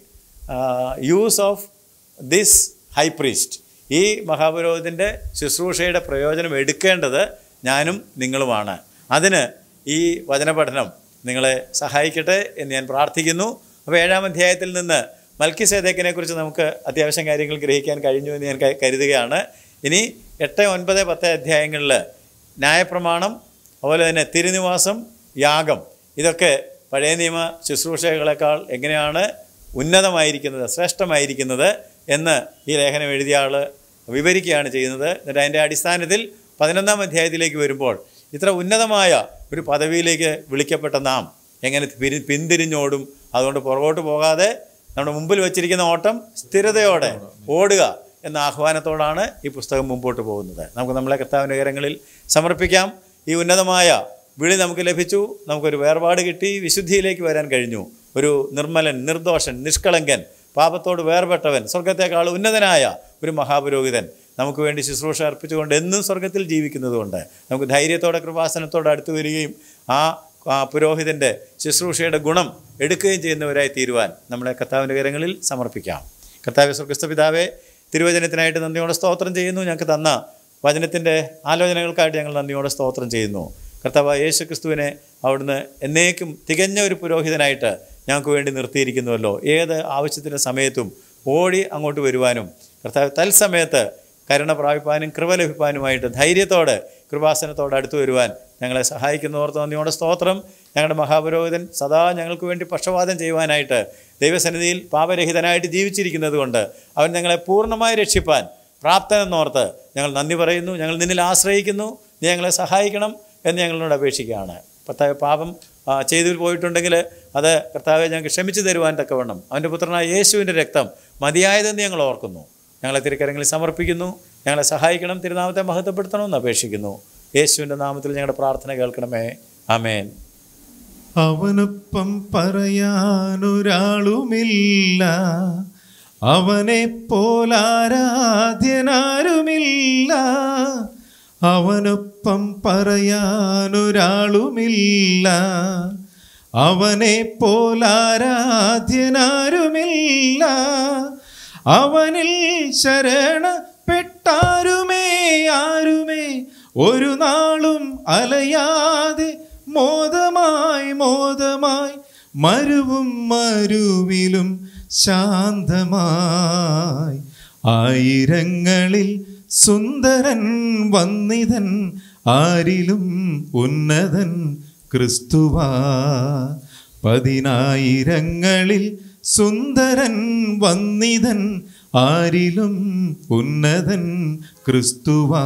use of this high priest ഈ മഹാപുരോഹിതൻ്റെ ശുശ്രൂഷയുടെ പ്രയോജനം എടുക്കേണ്ടത് ഞാനും നിങ്ങളുമാണ് അതിന് ഈ വചനപഠനം നിങ്ങളെ സഹായിക്കട്ടെ എന്ന് ഞാൻ പ്രാർത്ഥിക്കുന്നു അപ്പോൾ ഏഴാം അധ്യായത്തിൽ നിന്ന് മൽക്കി സേദേക്കിനെ കുറിച്ച് നമുക്ക് അത്യാവശ്യം കാര്യങ്ങൾ ഗ്രഹിക്കാൻ കഴിഞ്ഞു എന്ന് ഞാൻ ക- കരുതുകയാണ് ഇനി എട്ട് ഒൻപത് പത്ത് അധ്യായങ്ങളിൽ ന്യായപ്രമാണം അതുപോലെ തന്നെ തിരുനിവാസം യാഗം ഇതൊക്കെ പഴയ നിയമ ശുശ്രൂഷകളെക്കാൾ എങ്ങനെയാണ് ഉന്നതമായിരിക്കുന്നത് ശ്രേഷ്ഠമായിരിക്കുന്നത് എന്ന് ഈ ലേഖനം എഴുതിയ ആൾ വിവരിക്കുകയാണ് ചെയ്യുന്നത് എന്നിട്ട് അതിൻ്റെ അടിസ്ഥാനത്തിൽ പതിനൊന്നാം അധ്യായത്തിലേക്ക് വരുമ്പോൾ ഇത്ര ഉന്നതമായ ഒരു പദവിയിലേക്ക് വിളിക്കപ്പെട്ട നാം എങ്ങനെ പിരി പിന്തിരിഞ്ഞോടും അതുകൊണ്ട് പുറകോട്ട് പോകാതെ നമ്മുടെ മുമ്പിൽ വച്ചിരിക്കുന്ന ഓട്ടം സ്ഥിരതയോടെ ഓടുക എന്ന ആഹ്വാനത്തോടാണ് ഈ പുസ്തകം മുമ്പോട്ട് പോകുന്നത് നമുക്ക് നമ്മളെ കർത്താവിൻ്റെ കരങ്ങളിൽ സമർപ്പിക്കാം ഈ ഉന്നതമായ വിളി നമുക്ക് ലഭിച്ചു നമുക്കൊരു വേർപാട് കിട്ടി വിശുദ്ധിയിലേക്ക് വരാൻ കഴിഞ്ഞു ഒരു നിർമ്മലൻ നിർദോഷൻ നിഷ്കളങ്കൻ പാപത്തോട് വേർപെട്ടവൻ സ്വർഗത്തെക്കാൾ ഉന്നതനായ ഒരു മഹാപുരോഹിതൻ നമുക്ക് വേണ്ടി ശുശ്രൂഷ അർപ്പിച്ചുകൊണ്ട് എന്നും സ്വർഗത്തിൽ ജീവിക്കുന്നതുകൊണ്ട് നമുക്ക് ധൈര്യത്തോടെ കൃപാസനത്തോടെ അടുത്ത് വരികയും ആ ആ പുരോഹിതൻ്റെ ശുശ്രൂഷയുടെ ഗുണം എടുക്കുകയും ചെയ്യുന്നവരായി തീരുവാൻ നമ്മളെ കർത്താവിൻ്റെ കരങ്ങളിൽ സമർപ്പിക്കാം കർത്താവ് സ്വർഗസ്ഥ പിതാവെ തിരുവചനത്തിനായിട്ട് നന്ദിയോടെ സ്തോത്രം ചെയ്യുന്നു ഞങ്ങൾക്ക് തന്ന വചനത്തിൻ്റെ ആലോചനകൾക്കായിട്ട് ഞങ്ങൾ നന്ദിയോടെ സ്തോത്രം ചെയ്യുന്നു കർത്താവ് യേശു ക്രിസ്തുവിനെ അവിടുന്ന് എന്നേക്കും തികഞ്ഞ ഒരു പുരോഹിതനായിട്ട് ഞങ്ങൾക്ക് വേണ്ടി നിർത്തിയിരിക്കുന്നുവല്ലോ ഏത് ആവശ്യത്തിൻ്റെ സമയത്തും ഓടി അങ്ങോട്ട് വരുവാനും കർത്താവ് തത്സമയത്ത് കരുണ പ്രാപിപ്പാനും കൃപ ലഭിപ്പാനുമായിട്ട് ധൈര്യത്തോടെ കൃപാസനത്തോടെ അടുത്തു വരുവാൻ ഞങ്ങളെ സഹായിക്കുന്നവർക്ക് നന്ദിയോടെ സ്തോത്രം ഞങ്ങളുടെ മഹാപുരോഹിതൻ സദാ ഞങ്ങൾക്ക് വേണ്ടി പക്ഷപാതം ചെയ്യുവാനായിട്ട് ദൈവസന്നിധിയിൽ പാപരഹിതനായിട്ട് ജീവിച്ചിരിക്കുന്നത് കൊണ്ട് അവൻ ഞങ്ങളെ പൂർണ്ണമായി രക്ഷിപ്പാൻ പ്രാപ്തനെന്നോർത്ത് ഞങ്ങൾ നന്ദി പറയുന്നു ഞങ്ങൾ നിന്നിൽ ആശ്രയിക്കുന്നു നീ ഞങ്ങളെ സഹായിക്കണം എന്ന് ഞങ്ങളോട് അപേക്ഷിക്കുകയാണ് കർത്താവ് പാപം ആ, ചെയ്തു പോയിട്ടുണ്ടെങ്കിൽ അത് കർത്താവെ ഞങ്ങൾക്ക് ക്ഷമിച്ചു തരുവാൻ തക്കവണ്ണം അവൻ്റെ പുത്രനായ യേശുവിൻ്റെ രക്തം മതിയായതെന്ന് ഞങ്ങൾ ഓർക്കുന്നു ഞങ്ങളെ തിരുക്കരങ്ങളിൽ സമർപ്പിക്കുന്നു ഞങ്ങളെ സഹായിക്കണം തിരുനാമത്തെ മഹത്വപ്പെടുത്തണമെന്ന് അപേക്ഷിക്കുന്നു യേശുവിൻ്റെ നാമത്തിൽ ഞങ്ങളുടെ പ്രാർത്ഥന കേൾക്കണമേ ആമേൻ അവനൊപ്പം പറയാനൊരാളുമില്ല അവനെ പോലാരാധ്യനാരുമില്ല അവനൊപ്പം പറയാനൊരാളുമില്ല അവനെ പോലാരാധ്യനാരുമില്ല അവനിൽ ശരണപ്പെട്ടാരുമേ ആരുമേ ഒരു നാളും അലയാതെ മോദമായി മോദമായി മരുവും മരുവിലും ശാന്തമായി ആയിരങ്ങളിൽ സുന്ദരൻ വന്നിതൻ ആരിലും ഉന്നതൻ ക്രിസ്തുവാ പതിനായിരങ്ങളിൽ സുന്ദരൻ വന്നിതൻ ആരിലും ഉന്നതൻ ക്രിസ്തുവാ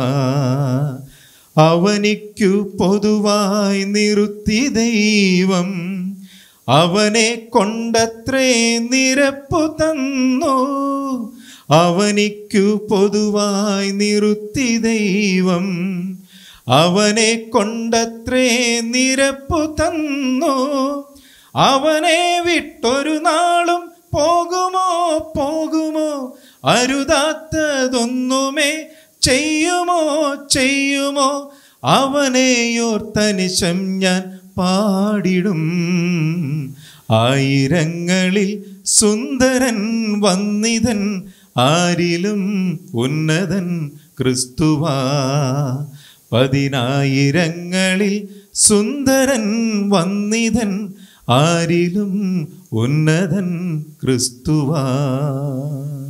അവനിക്കു പൊതുവായി നിറുത്തി ദൈവം അവനെ കൊണ്ടത്രേ നിരപ്പു തന്നു അവനിക്കു പൊതുവായി നിറുത്തി ദൈവം അവനെ കൊണ്ടത്രേ നിരപ്പു തന്നു അവനെ വിട്ടൊരു നാളും പോകുമോ പോകുമോ അരുതാത്തതൊന്നുമേ ചെയ്യുമോ ചെയ്യുമോ അവനെയോർത്തനിശം ഞാൻ പാടിടും ആയിരങ്ങളിൽ സുന്ദരൻ വന്നിതൻ ആരിലും ഉന്നതൻ ക്രിസ്തുവാ പതിനായിരങ്ങളിൽ സുന്ദരൻ വന്നിതൻ ആരിലും ഉന്നതൻ ക്രിസ്തുവാ